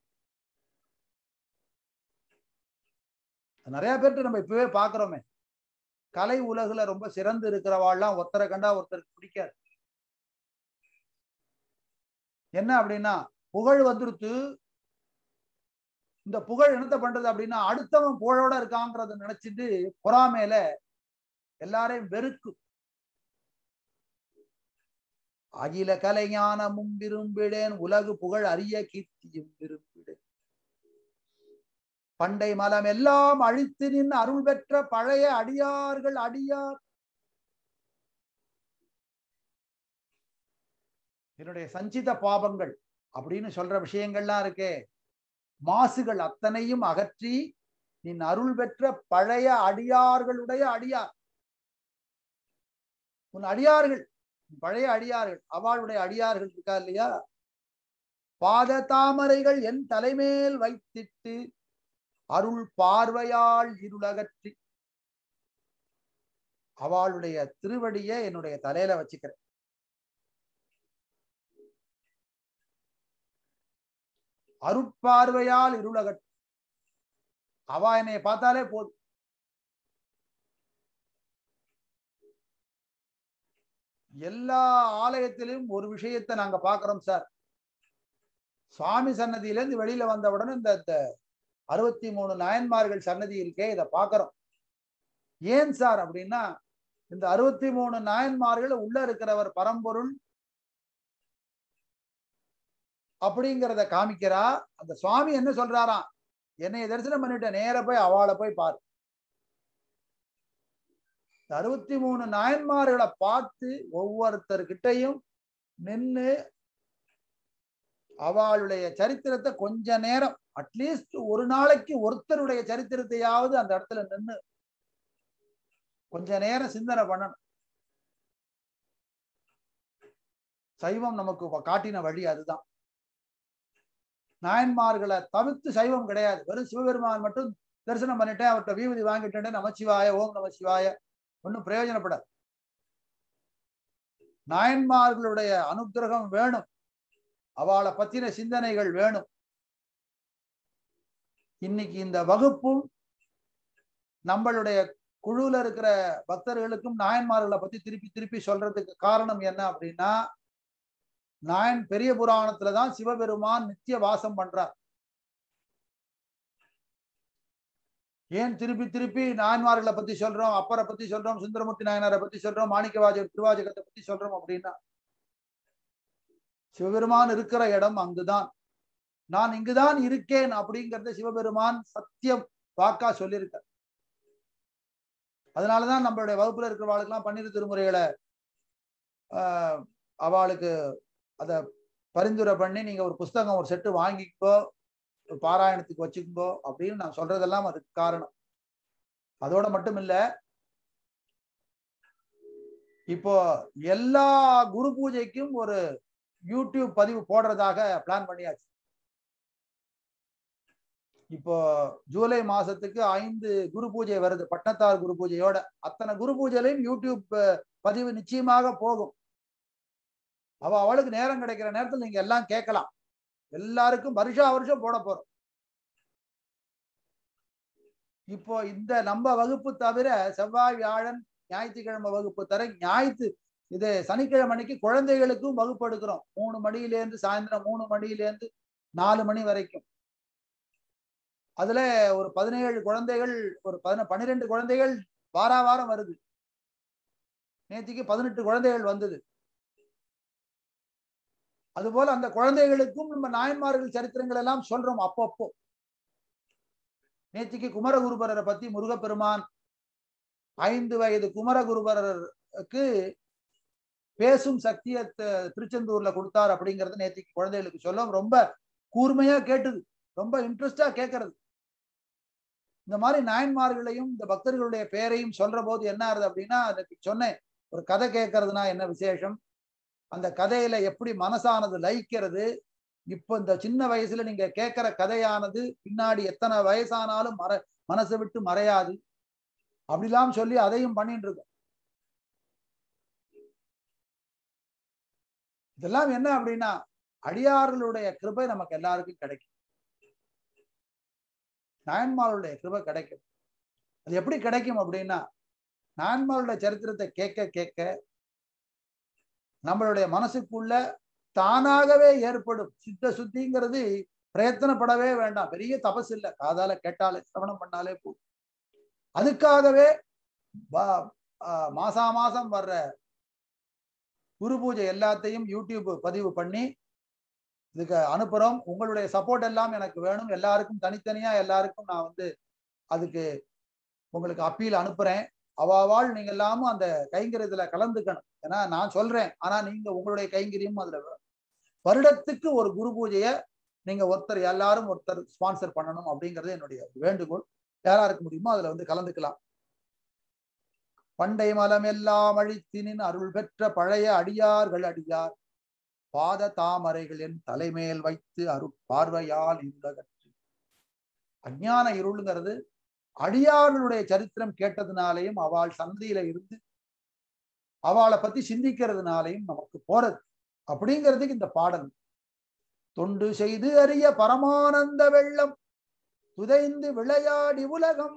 நிறைய பேர்ட்டு நம்ம இப்பவே பாக்குறோமே கலை உலகுல ரொம்ப சிறந்து இருக்கிறவாள்லாம் ஒருத்தரை கண்டா ஒருத்தருக்கு பிடிக்காது என்ன அப்படின்னா புகழ் வந்துருத்து இந்த புகழ் என்னத்த பண்றது அப்படின்னா அடுத்தவன் புகழோட இருக்காங்கிறத நினைச்சிட்டு பொறாமையில எல்லாரையும் வெறுக்கும் அகில கலைஞானமும் விரும்பிடேன் உலகு புகழ் அரிய கீர்த்தியும் விரும்பிடேன் பண்டை மலம் எல்லாம் அழித்து நின்று அருள் பெற்ற பழைய அடியார்கள் அடியார் என்னுடைய சஞ்சித பாபங்கள் அப்படின்னு சொல்ற விஷயங்கள்லாம் இருக்கே மாசுகள் அத்தனையும் அகற்றி நின் அருள் பெற்ற பழைய அடியார்களுடைய அடியார் உன் அடியார்கள் பழைய அடியார்கள் அவளுடைய அடியார்கள் இருக்கா இல்லையா பாத தாமரைகள் என் தலைமேல் வைத்திட்டு அருள் பார்வையால் இருளகற்றி அவளுடைய திருவடிய என்னுடைய தலையில வச்சுக்கிறேன் அருட்பார்வையால் இருளகற்றி அவ என்னைய பார்த்தாலே போதும் எல்லா ஆலயத்திலும் ஒரு விஷயத்தை நாங்க பாக்குறோம் சார் சுவாமி சன்னதியில இருந்து வெளியில வந்தவுடனே இந்த அறுபத்தி மூணு நாயன்மார்கள் சன்னதி இருக்கே இதை பாக்குறோம் ஏன் சார் அப்படின்னா இந்த அறுபத்தி மூணு நாயன்மார்கள் உள்ள இருக்கிறவர் பரம்பொருள் அப்படிங்கிறத காமிக்கிறா அந்த சுவாமி என்ன சொல்றாராம் என்னைய தரிசனம் பண்ணிட்ட நேர போய் அவளை போய் பாரு அறுபத்தி மூணு நாயன்மார்களை பார்த்து ஒவ்வொருத்தர்கிட்டையும் நின்று அவளுடைய சரித்திரத்தை கொஞ்ச நேரம் அட்லீஸ்ட் ஒரு நாளைக்கு ஒருத்தருடைய சரித்திரத்தையாவது அந்த இடத்துல நின்று கொஞ்ச நேரம் சிந்தனை பண்ணணும் சைவம் நமக்கு காட்டின வழி அதுதான் நாயன்மார்களை தவிர்த்து சைவம் கிடையாது வெறும் சிவபெருமான் மட்டும் தரிசனம் பண்ணிட்டேன் அவர்கிட்ட வீவதி வாங்கிட்டேன் நமச்சிவாய ஓம் நமச்சிவாய ஒன்றும் பிரயோஜனப்படாது நாயன்மார்களுடைய அனுகிரகம் வேணும் அவளை பத்தின சிந்தனைகள் வேணும் இன்னைக்கு இந்த வகுப்பும் நம்மளுடைய குழுல இருக்கிற பக்தர்களுக்கும் நாயன்மார்களை பத்தி திருப்பி திருப்பி சொல்றதுக்கு காரணம் என்ன அப்படின்னா நாயன் பெரிய புராணத்துலதான் சிவபெருமான் நித்திய வாசம் பண்றார் ஏன் திருப்பி திருப்பி நாயன்மார்களை பத்தி சொல்றோம் அப்பரை பத்தி சொல்றோம் சுந்தரமூர்த்தி நாயனாரை பத்தி சொல்றோம் மாணிக்கவாஜ திருவாஜகத்தை பத்தி சொல்றோம் அப்படின்னா சிவபெருமான் இருக்கிற இடம் அங்குதான் நான் இங்குதான் இருக்கேன் அப்படிங்கறத சிவபெருமான் சத்தியம் வாக்கா சொல்லியிருக்க அதனாலதான் நம்மளுடைய வகுப்புல இருக்கிறவாளுக்கெல்லாம் பன்னிரு திருமுறைகளை ஆஹ் அவளுக்கு அத பரிந்துரை பண்ணி நீங்க ஒரு புஸ்தகம் ஒரு செட்டு வாங்கிக்கோ பாராயணத்துக்கு வச்சுக்கோ அப்படின்னு நான் சொல்றதெல்லாம் அதுக்கு காரணம் அதோட மட்டும் இல்ல இப்போ எல்லா குரு பூஜைக்கும் ஒரு யூடியூப் பதிவு போடுறதாக பிளான் பண்ணியாச்சு இப்போ ஜூலை மாசத்துக்கு ஐந்து குரு பூஜை வருது பட்டத்தார் குரு பூஜையோட அத்தனை குரு பூஜையிலையும் யூடியூப் பதிவு நிச்சயமாக போகும் அவ அவளுக்கு நேரம் கிடைக்கிற நேரத்தில் நீங்க எல்லாம் கேட்கலாம் எல்லாருக்கும் வருஷா வருஷம் போட போறோம் இப்போ இந்த நம்ம வகுப்பு தவிர செவ்வாய் வியாழன் ஞாயிற்றுக்கிழமை வகுப்பு தர ஞாயிற்று இது சனிக்கிழமை அன்னைக்கு குழந்தைகளுக்கும் வகுப்பு எடுக்கிறோம் மூணு மணியிலேருந்து சாயந்தரம் மூணு மணியிலேருந்து நாலு மணி வரைக்கும் அதுல ஒரு பதினேழு குழந்தைகள் ஒரு பதின பன்னிரெண்டு குழந்தைகள் வார வாரம் வருது நேற்றுக்கு பதினெட்டு குழந்தைகள் வந்தது அதுபோல அந்த குழந்தைகளுக்கும் நம்ம நாயன்மார்கள் சரித்திரங்கள் எல்லாம் சொல்றோம் அப்பப்போ நேற்றுக்கு குமரகுருபரரை பத்தி முருகப்பெருமான் ஐந்து வயது குமரகுருபரருக்கு பேசும் சக்தியை திருச்செந்தூர்ல கொடுத்தார் அப்படிங்கறது நேற்றுக்கு குழந்தைகளுக்கு சொல்ல ரொம்ப கூர்மையா கேட்டுது ரொம்ப இன்ட்ரெஸ்டா கேட்கறது இந்த மாதிரி நாயன்மார்களையும் இந்த பக்தர்களுடைய பெயரையும் சொல்ற போது என்ன ஆகுது அப்படின்னா அதுக்கு சொன்னேன் ஒரு கதை கேட்கறதுனா என்ன விசேஷம் அந்த கதையில எப்படி மனசானது லயிக்கிறது இப்போ இந்த சின்ன வயசுல நீங்க கேட்கிற கதையானது பின்னாடி எத்தனை வயசானாலும் மற மனசை விட்டு மறையாது அப்படிலாம் சொல்லி அதையும் பண்ணிட்டு இருக்கோம் இதெல்லாம் என்ன அப்படின்னா அடியார்களுடைய கிருபை நமக்கு எல்லாருக்கும் கிடைக்கும் நாயன்மார்களுடைய கிருபை கிடைக்கும் அது எப்படி கிடைக்கும் அப்படின்னா நாயன்மார்களுடைய சரித்திரத்தை கேட்க கேட்க நம்மளுடைய மனசுக்குள்ள தானாகவே ஏற்படும் சித்த சுத்திங்கிறது பிரயத்தனப்படவே வேண்டாம் பெரிய தபஸ் இல்லை காதால கேட்டாலே சிரவணம் பண்ணாலே போதும் அதுக்காகவே மாசா மாசம் வர்ற குரு பூஜை எல்லாத்தையும் யூடியூப் பதிவு பண்ணி இதுக்கு அனுப்புறோம் உங்களுடைய சப்போர்ட் எல்லாம் எனக்கு வேணும் எல்லாருக்கும் தனித்தனியா எல்லாருக்கும் நான் வந்து அதுக்கு உங்களுக்கு அப்பீல் அனுப்புறேன் அவாவால் நீங்க எல்லாமும் அந்த கைங்கரியத்துல கலந்துக்கணும் ஏன்னா நான் சொல்றேன் ஆனா நீங்க உங்களுடைய கைங்கரியம் அதுல வருடத்துக்கு ஒரு குரு பூஜைய நீங்க ஒருத்தர் எல்லாரும் ஒருத்தர் ஸ்பான்சர் பண்ணணும் அப்படிங்கிறது என்னுடைய வேண்டுகோள் யாரா இருக்க முடியுமோ அதுல வந்து கலந்துக்கலாம் பண்டை மலம் எல்லாம் அழித்தினின் அருள் பெற்ற பழைய அடியார்கள் அடியார் பாத தாமரைகளின் தலைமேல் வைத்து அரு பார்வையால் இருந்தகற்று அஞ்ஞான இருளுங்கிறது அடியார்களுடைய சரித்திரம் கேட்டதுனாலையும் அவள் சந்தையில இருந்து அவளை பத்தி சிந்திக்கிறதுனாலையும் நமக்கு போறது அப்படிங்கிறதுக்கு இந்த பாடல் தொண்டு செய்து அறிய பரமானந்த வெள்ளம் துதைந்து விளையாடி உலகம்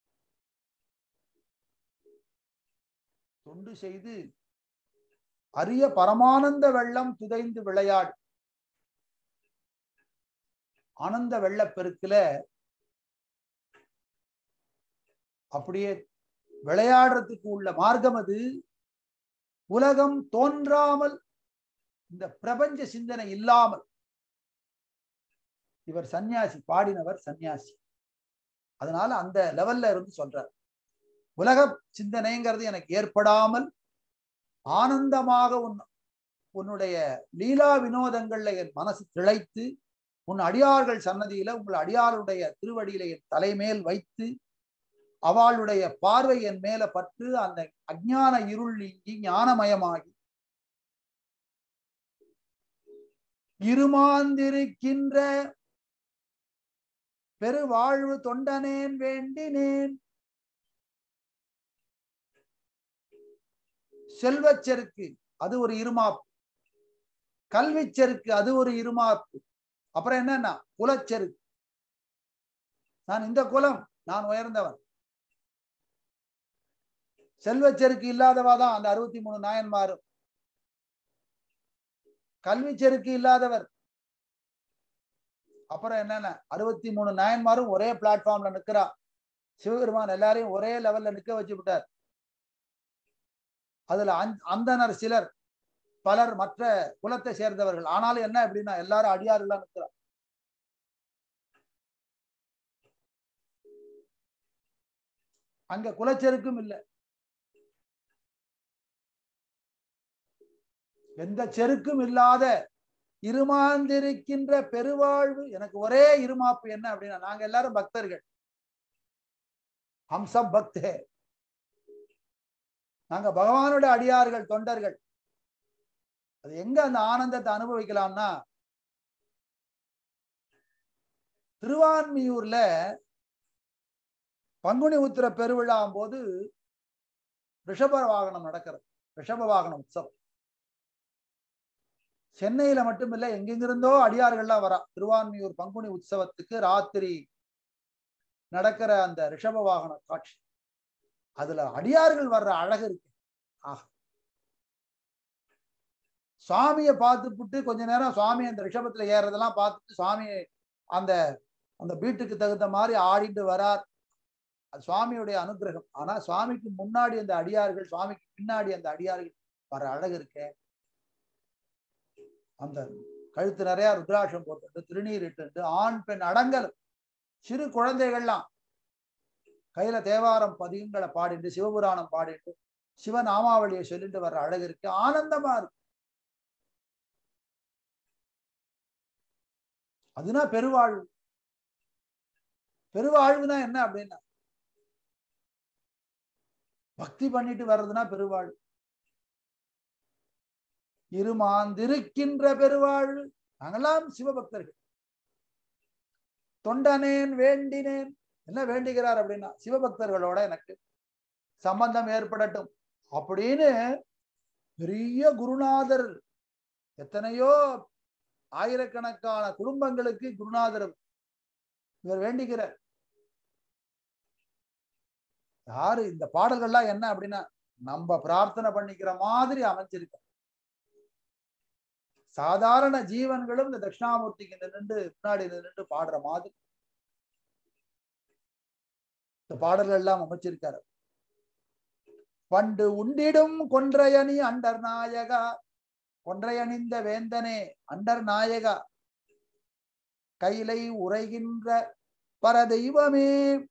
தொண்டு செய்து அரிய பரமானந்த வெள்ளம் துதைந்து விளையாடு ஆனந்த வெள்ளப்பெருக்குல அப்படியே விளையாடுறதுக்கு உள்ள மார்க்கம் அது உலகம் தோன்றாமல் இந்த பிரபஞ்ச சிந்தனை இல்லாமல் இவர் சன்னியாசி பாடினவர் சன்னியாசி அதனால அந்த லெவல்ல இருந்து சொல்றார் உலக சிந்தனைங்கிறது எனக்கு ஏற்படாமல் ஆனந்தமாக உன் உன்னுடைய லீலா வினோதங்கள்ல என் மனசு திளைத்து உன் அடியார்கள் சன்னதியில உங்கள் அடியாருடைய திருவடியில என் தலைமேல் வைத்து அவளுடைய பார்வை என் மேல பற்று அந்த அஜான இருள் நீங்கி ஞானமயமாகி இருமாந்திருக்கின்ற பெருவாழ்வு தொண்டனேன் வேண்டினேன் செல்வச்செருக்கு அது ஒரு இருமாப்பு கல்விச்செருக்கு அது ஒரு இருமாப்பு அப்புறம் என்னன்னா குலச்செருக்கு நான் இந்த குலம் நான் உயர்ந்தவன் செல்வச்செருக்கு இல்லாதவா தான் அந்த அறுபத்தி மூணு நாயன்மாரும் கல்வி செருக்கு இல்லாதவர் அப்புறம் என்னென்ன அறுபத்தி மூணு நாயன்மாரும் ஒரே பிளாட்ஃபார்ம்ல நிக்கிறா சிவபெருமான் எல்லாரையும் ஒரே லெவல்ல நிக்க வச்சு விட்டார் அதுல அந்தனர் சிலர் பலர் மற்ற குலத்தை சேர்ந்தவர்கள் ஆனாலும் என்ன எப்படின்னா எல்லாரும் அடியாறுலாம் நிற்கிறார் அங்க குலச்செருக்கும் இல்லை எந்த செருக்கும் இல்லாத இருமாந்திருக்கின்ற பெருவாழ்வு எனக்கு ஒரே இருமாப்பு என்ன அப்படின்னா நாங்க எல்லாரும் பக்தர்கள் ஹம் சப் பக்தே நாங்க பகவானோட அடியார்கள் தொண்டர்கள் அது எங்க அந்த ஆனந்தத்தை அனுபவிக்கலாம்னா திருவான்மியூர்ல பங்குனி உத்திர பெருவிழா போது ரிஷப வாகனம் நடக்கிறது ரிஷப வாகனம் உற்சவம் சென்னையில மட்டுமில்ல எங்கெங்கிருந்தோ அடியார்கள்லாம் வரா திருவான்மியூர் பங்குனி உற்சவத்துக்கு ராத்திரி நடக்கிற அந்த ரிஷப வாகன காட்சி அதுல அடியார்கள் வர்ற அழகு இருக்கு ஆஹ் சுவாமியை பார்த்துப்புட்டு கொஞ்ச நேரம் சுவாமி அந்த ரிஷபத்துல ஏறதெல்லாம் பார்த்துட்டு சுவாமி அந்த அந்த பீட்டுக்கு தகுந்த மாதிரி ஆடிட்டு வரார் அது சுவாமியுடைய அனுகிரகம் ஆனா சுவாமிக்கு முன்னாடி அந்த அடியார்கள் சுவாமிக்கு பின்னாடி அந்த அடியார்கள் வர அழகு இருக்கே அந்த கழுத்து நிறைய ருத்ராட்சம் போட்டு திருநீர் இட்டு ஆண் பெண் அடங்கல் சிறு குழந்தைகள்லாம் கையில தேவாரம் பதிகங்களை பாடிட்டு சிவபுராணம் பாடிட்டு சிவநாமாவளியை சொல்லிட்டு வர்ற அழகு இருக்கு ஆனந்தமா இருக்கு அதுனா பெருவாழ்வு பெருவாழ்வுனா என்ன அப்படின்னா பக்தி பண்ணிட்டு வர்றதுனா பெருவாழ்வு இருமாந்திருக்கின்ற பெருவாழ்வு நாங்கெல்லாம் சிவபக்தர்கள் தொண்டனேன் வேண்டினேன் என்ன வேண்டுகிறார் அப்படின்னா சிவபக்தர்களோட எனக்கு சம்பந்தம் ஏற்படட்டும் அப்படின்னு பெரிய குருநாதர் எத்தனையோ ஆயிரக்கணக்கான குடும்பங்களுக்கு குருநாதர் இவர் வேண்டிக்கிறார் யாரு இந்த பாடல்கள்லாம் என்ன அப்படின்னா நம்ம பிரார்த்தனை பண்ணிக்கிற மாதிரி அமைஞ்சிருக்க சாதாரண ஜீவன்களும் இந்த தட்சிணாமூர்த்திக்கு நின்று முன்னாடி நின்று பாடுற மாதிரி இந்த பாடல்கள் எல்லாம் அமைச்சிருக்காரு பண்டு உண்டிடும் கொன்றையணி அண்டர் நாயகா கொன்றையணிந்த வேந்தனே அண்டர் நாயகா கைலை உரைகின்ற பரதெய்வமே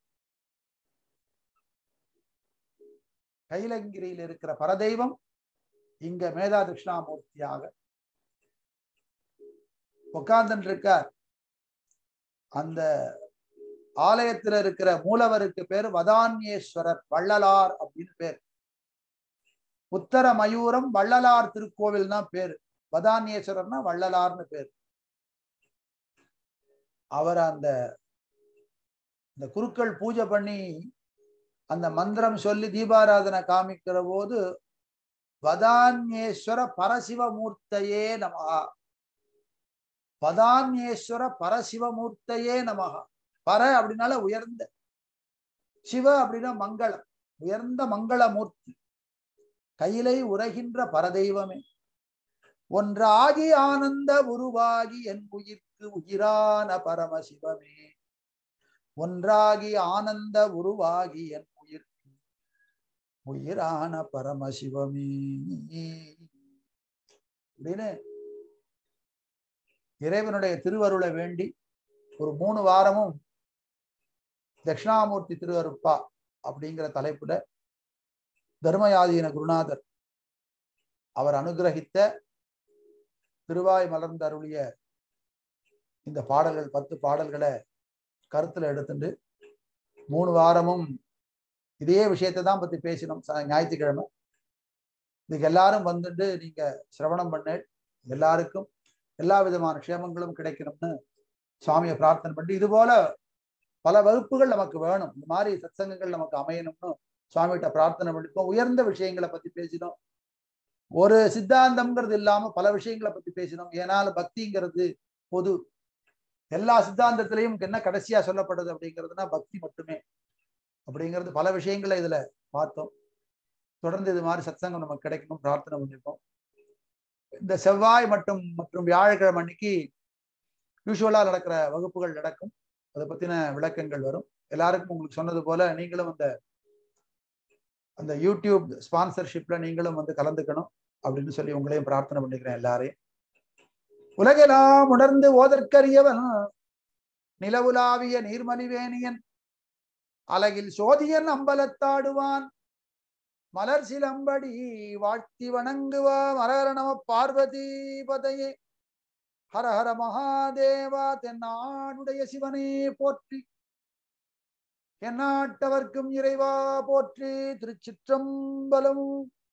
கைலங்கிரியில் இருக்கிற பரதெய்வம் இங்க மேதா தட்சிணாமூர்த்தியாக உட்கார்ந்து இருக்கார் அந்த ஆலயத்துல இருக்கிற மூலவருக்கு பேர் வதான்யேஸ்வரர் வள்ளலார் அப்படின்னு பேர் உத்தர மயூரம் வள்ளலார் திருக்கோவில் தான் பேரு வதான்யேஸ்வரர்னா வள்ளலார்னு பேர் அவர் அந்த இந்த குருக்கள் பூஜை பண்ணி அந்த மந்திரம் சொல்லி தீபாராதனை காமிக்கிற போது வதான்யேஸ்வர பரசிவமூர்த்தையே நமகா பதான்யேஸ்வர பரசிவமூர்த்தையே நமகா பர அப்படின்னால உயர்ந்த சிவ அப்படின்னா மங்களம் உயர்ந்த மங்களமூர்த்தி கையிலை உரைகின்ற பரதெய்வமே ஒன்றாகி ஆனந்த உருவாகி என் உயிர்க்கு உயிரான பரமசிவமே ஒன்றாகி ஆனந்த உருவாகி என் உயிர்க்கு உயிரான பரமசிவமே அப்படின்னு இறைவனுடைய திருவருளை வேண்டி ஒரு மூணு வாரமும் தட்சிணாமூர்த்தி திருவருப்பா அப்படிங்கிற தலைப்புல தர்மயாதீன குருநாதர் அவர் அனுகிரகித்த திருவாய் மலர்ந்த அருளிய இந்த பாடல்கள் பத்து பாடல்களை கருத்துல எடுத்துட்டு மூணு வாரமும் இதே விஷயத்தை தான் பத்தி பேசினோம் ஞாயிற்றுக்கிழமை இதுக்கு எல்லாரும் வந்துட்டு நீங்க சிரவணம் பண்ண எல்லாருக்கும் எல்லா விதமான க்ஷேமங்களும் கிடைக்கணும்னு சுவாமியை பிரார்த்தனை பண்ணி இது போல பல வகுப்புகள் நமக்கு வேணும் இந்த மாதிரி சத்சங்கங்கள் நமக்கு அமையணும்னு சுவாமிகிட்ட பிரார்த்தனை பண்ணிப்போம் உயர்ந்த விஷயங்களை பத்தி பேசினோம் ஒரு சித்தாந்தம்ங்கிறது இல்லாம பல விஷயங்களை பத்தி பேசினோம் ஏனால் பக்திங்கிறது பொது எல்லா சித்தாந்தத்திலையும் என்ன கடைசியா சொல்லப்படுது அப்படிங்கிறதுனா பக்தி மட்டுமே அப்படிங்கிறது பல விஷயங்களை இதுல பார்த்தோம் தொடர்ந்து இது மாதிரி சத்சங்கம் நமக்கு கிடைக்கணும் பிரார்த்தனை பண்ணிருக்கோம் இந்த செவ்வாய் மற்றும் மற்றும் வியாழக்கிழமை அன்னைக்கு யூஸ்வலா நடக்கிற வகுப்புகள் நடக்கும் அதை பத்தின விளக்கங்கள் வரும் எல்லாருக்கும் உங்களுக்கு சொன்னது போல நீங்களும் அந்த அந்த யூடியூப் ஸ்பான்சர்ஷிப்ல நீங்களும் வந்து கலந்துக்கணும் அப்படின்னு சொல்லி உங்களையும் பிரார்த்தனை பண்ணிக்கிறேன் எல்லாரையும் உலகெல்லாம் உணர்ந்து ஓதற்கரியவன் நிலவுலாவிய நீர்மலிவேணியன் அலகில் சோதியன் அம்பலத்தாடுவான் மலர் சிலம்படி வாழ்த்தி வணங்குவா மரஹர நம பார்வதி பதையே ஹர ஹர மகாதேவா தென்னாடுடைய சிவனே போற்றி எந்நாட்டவர்க்கும் இறைவா போற்றி திருச்சிற்றம்பலம்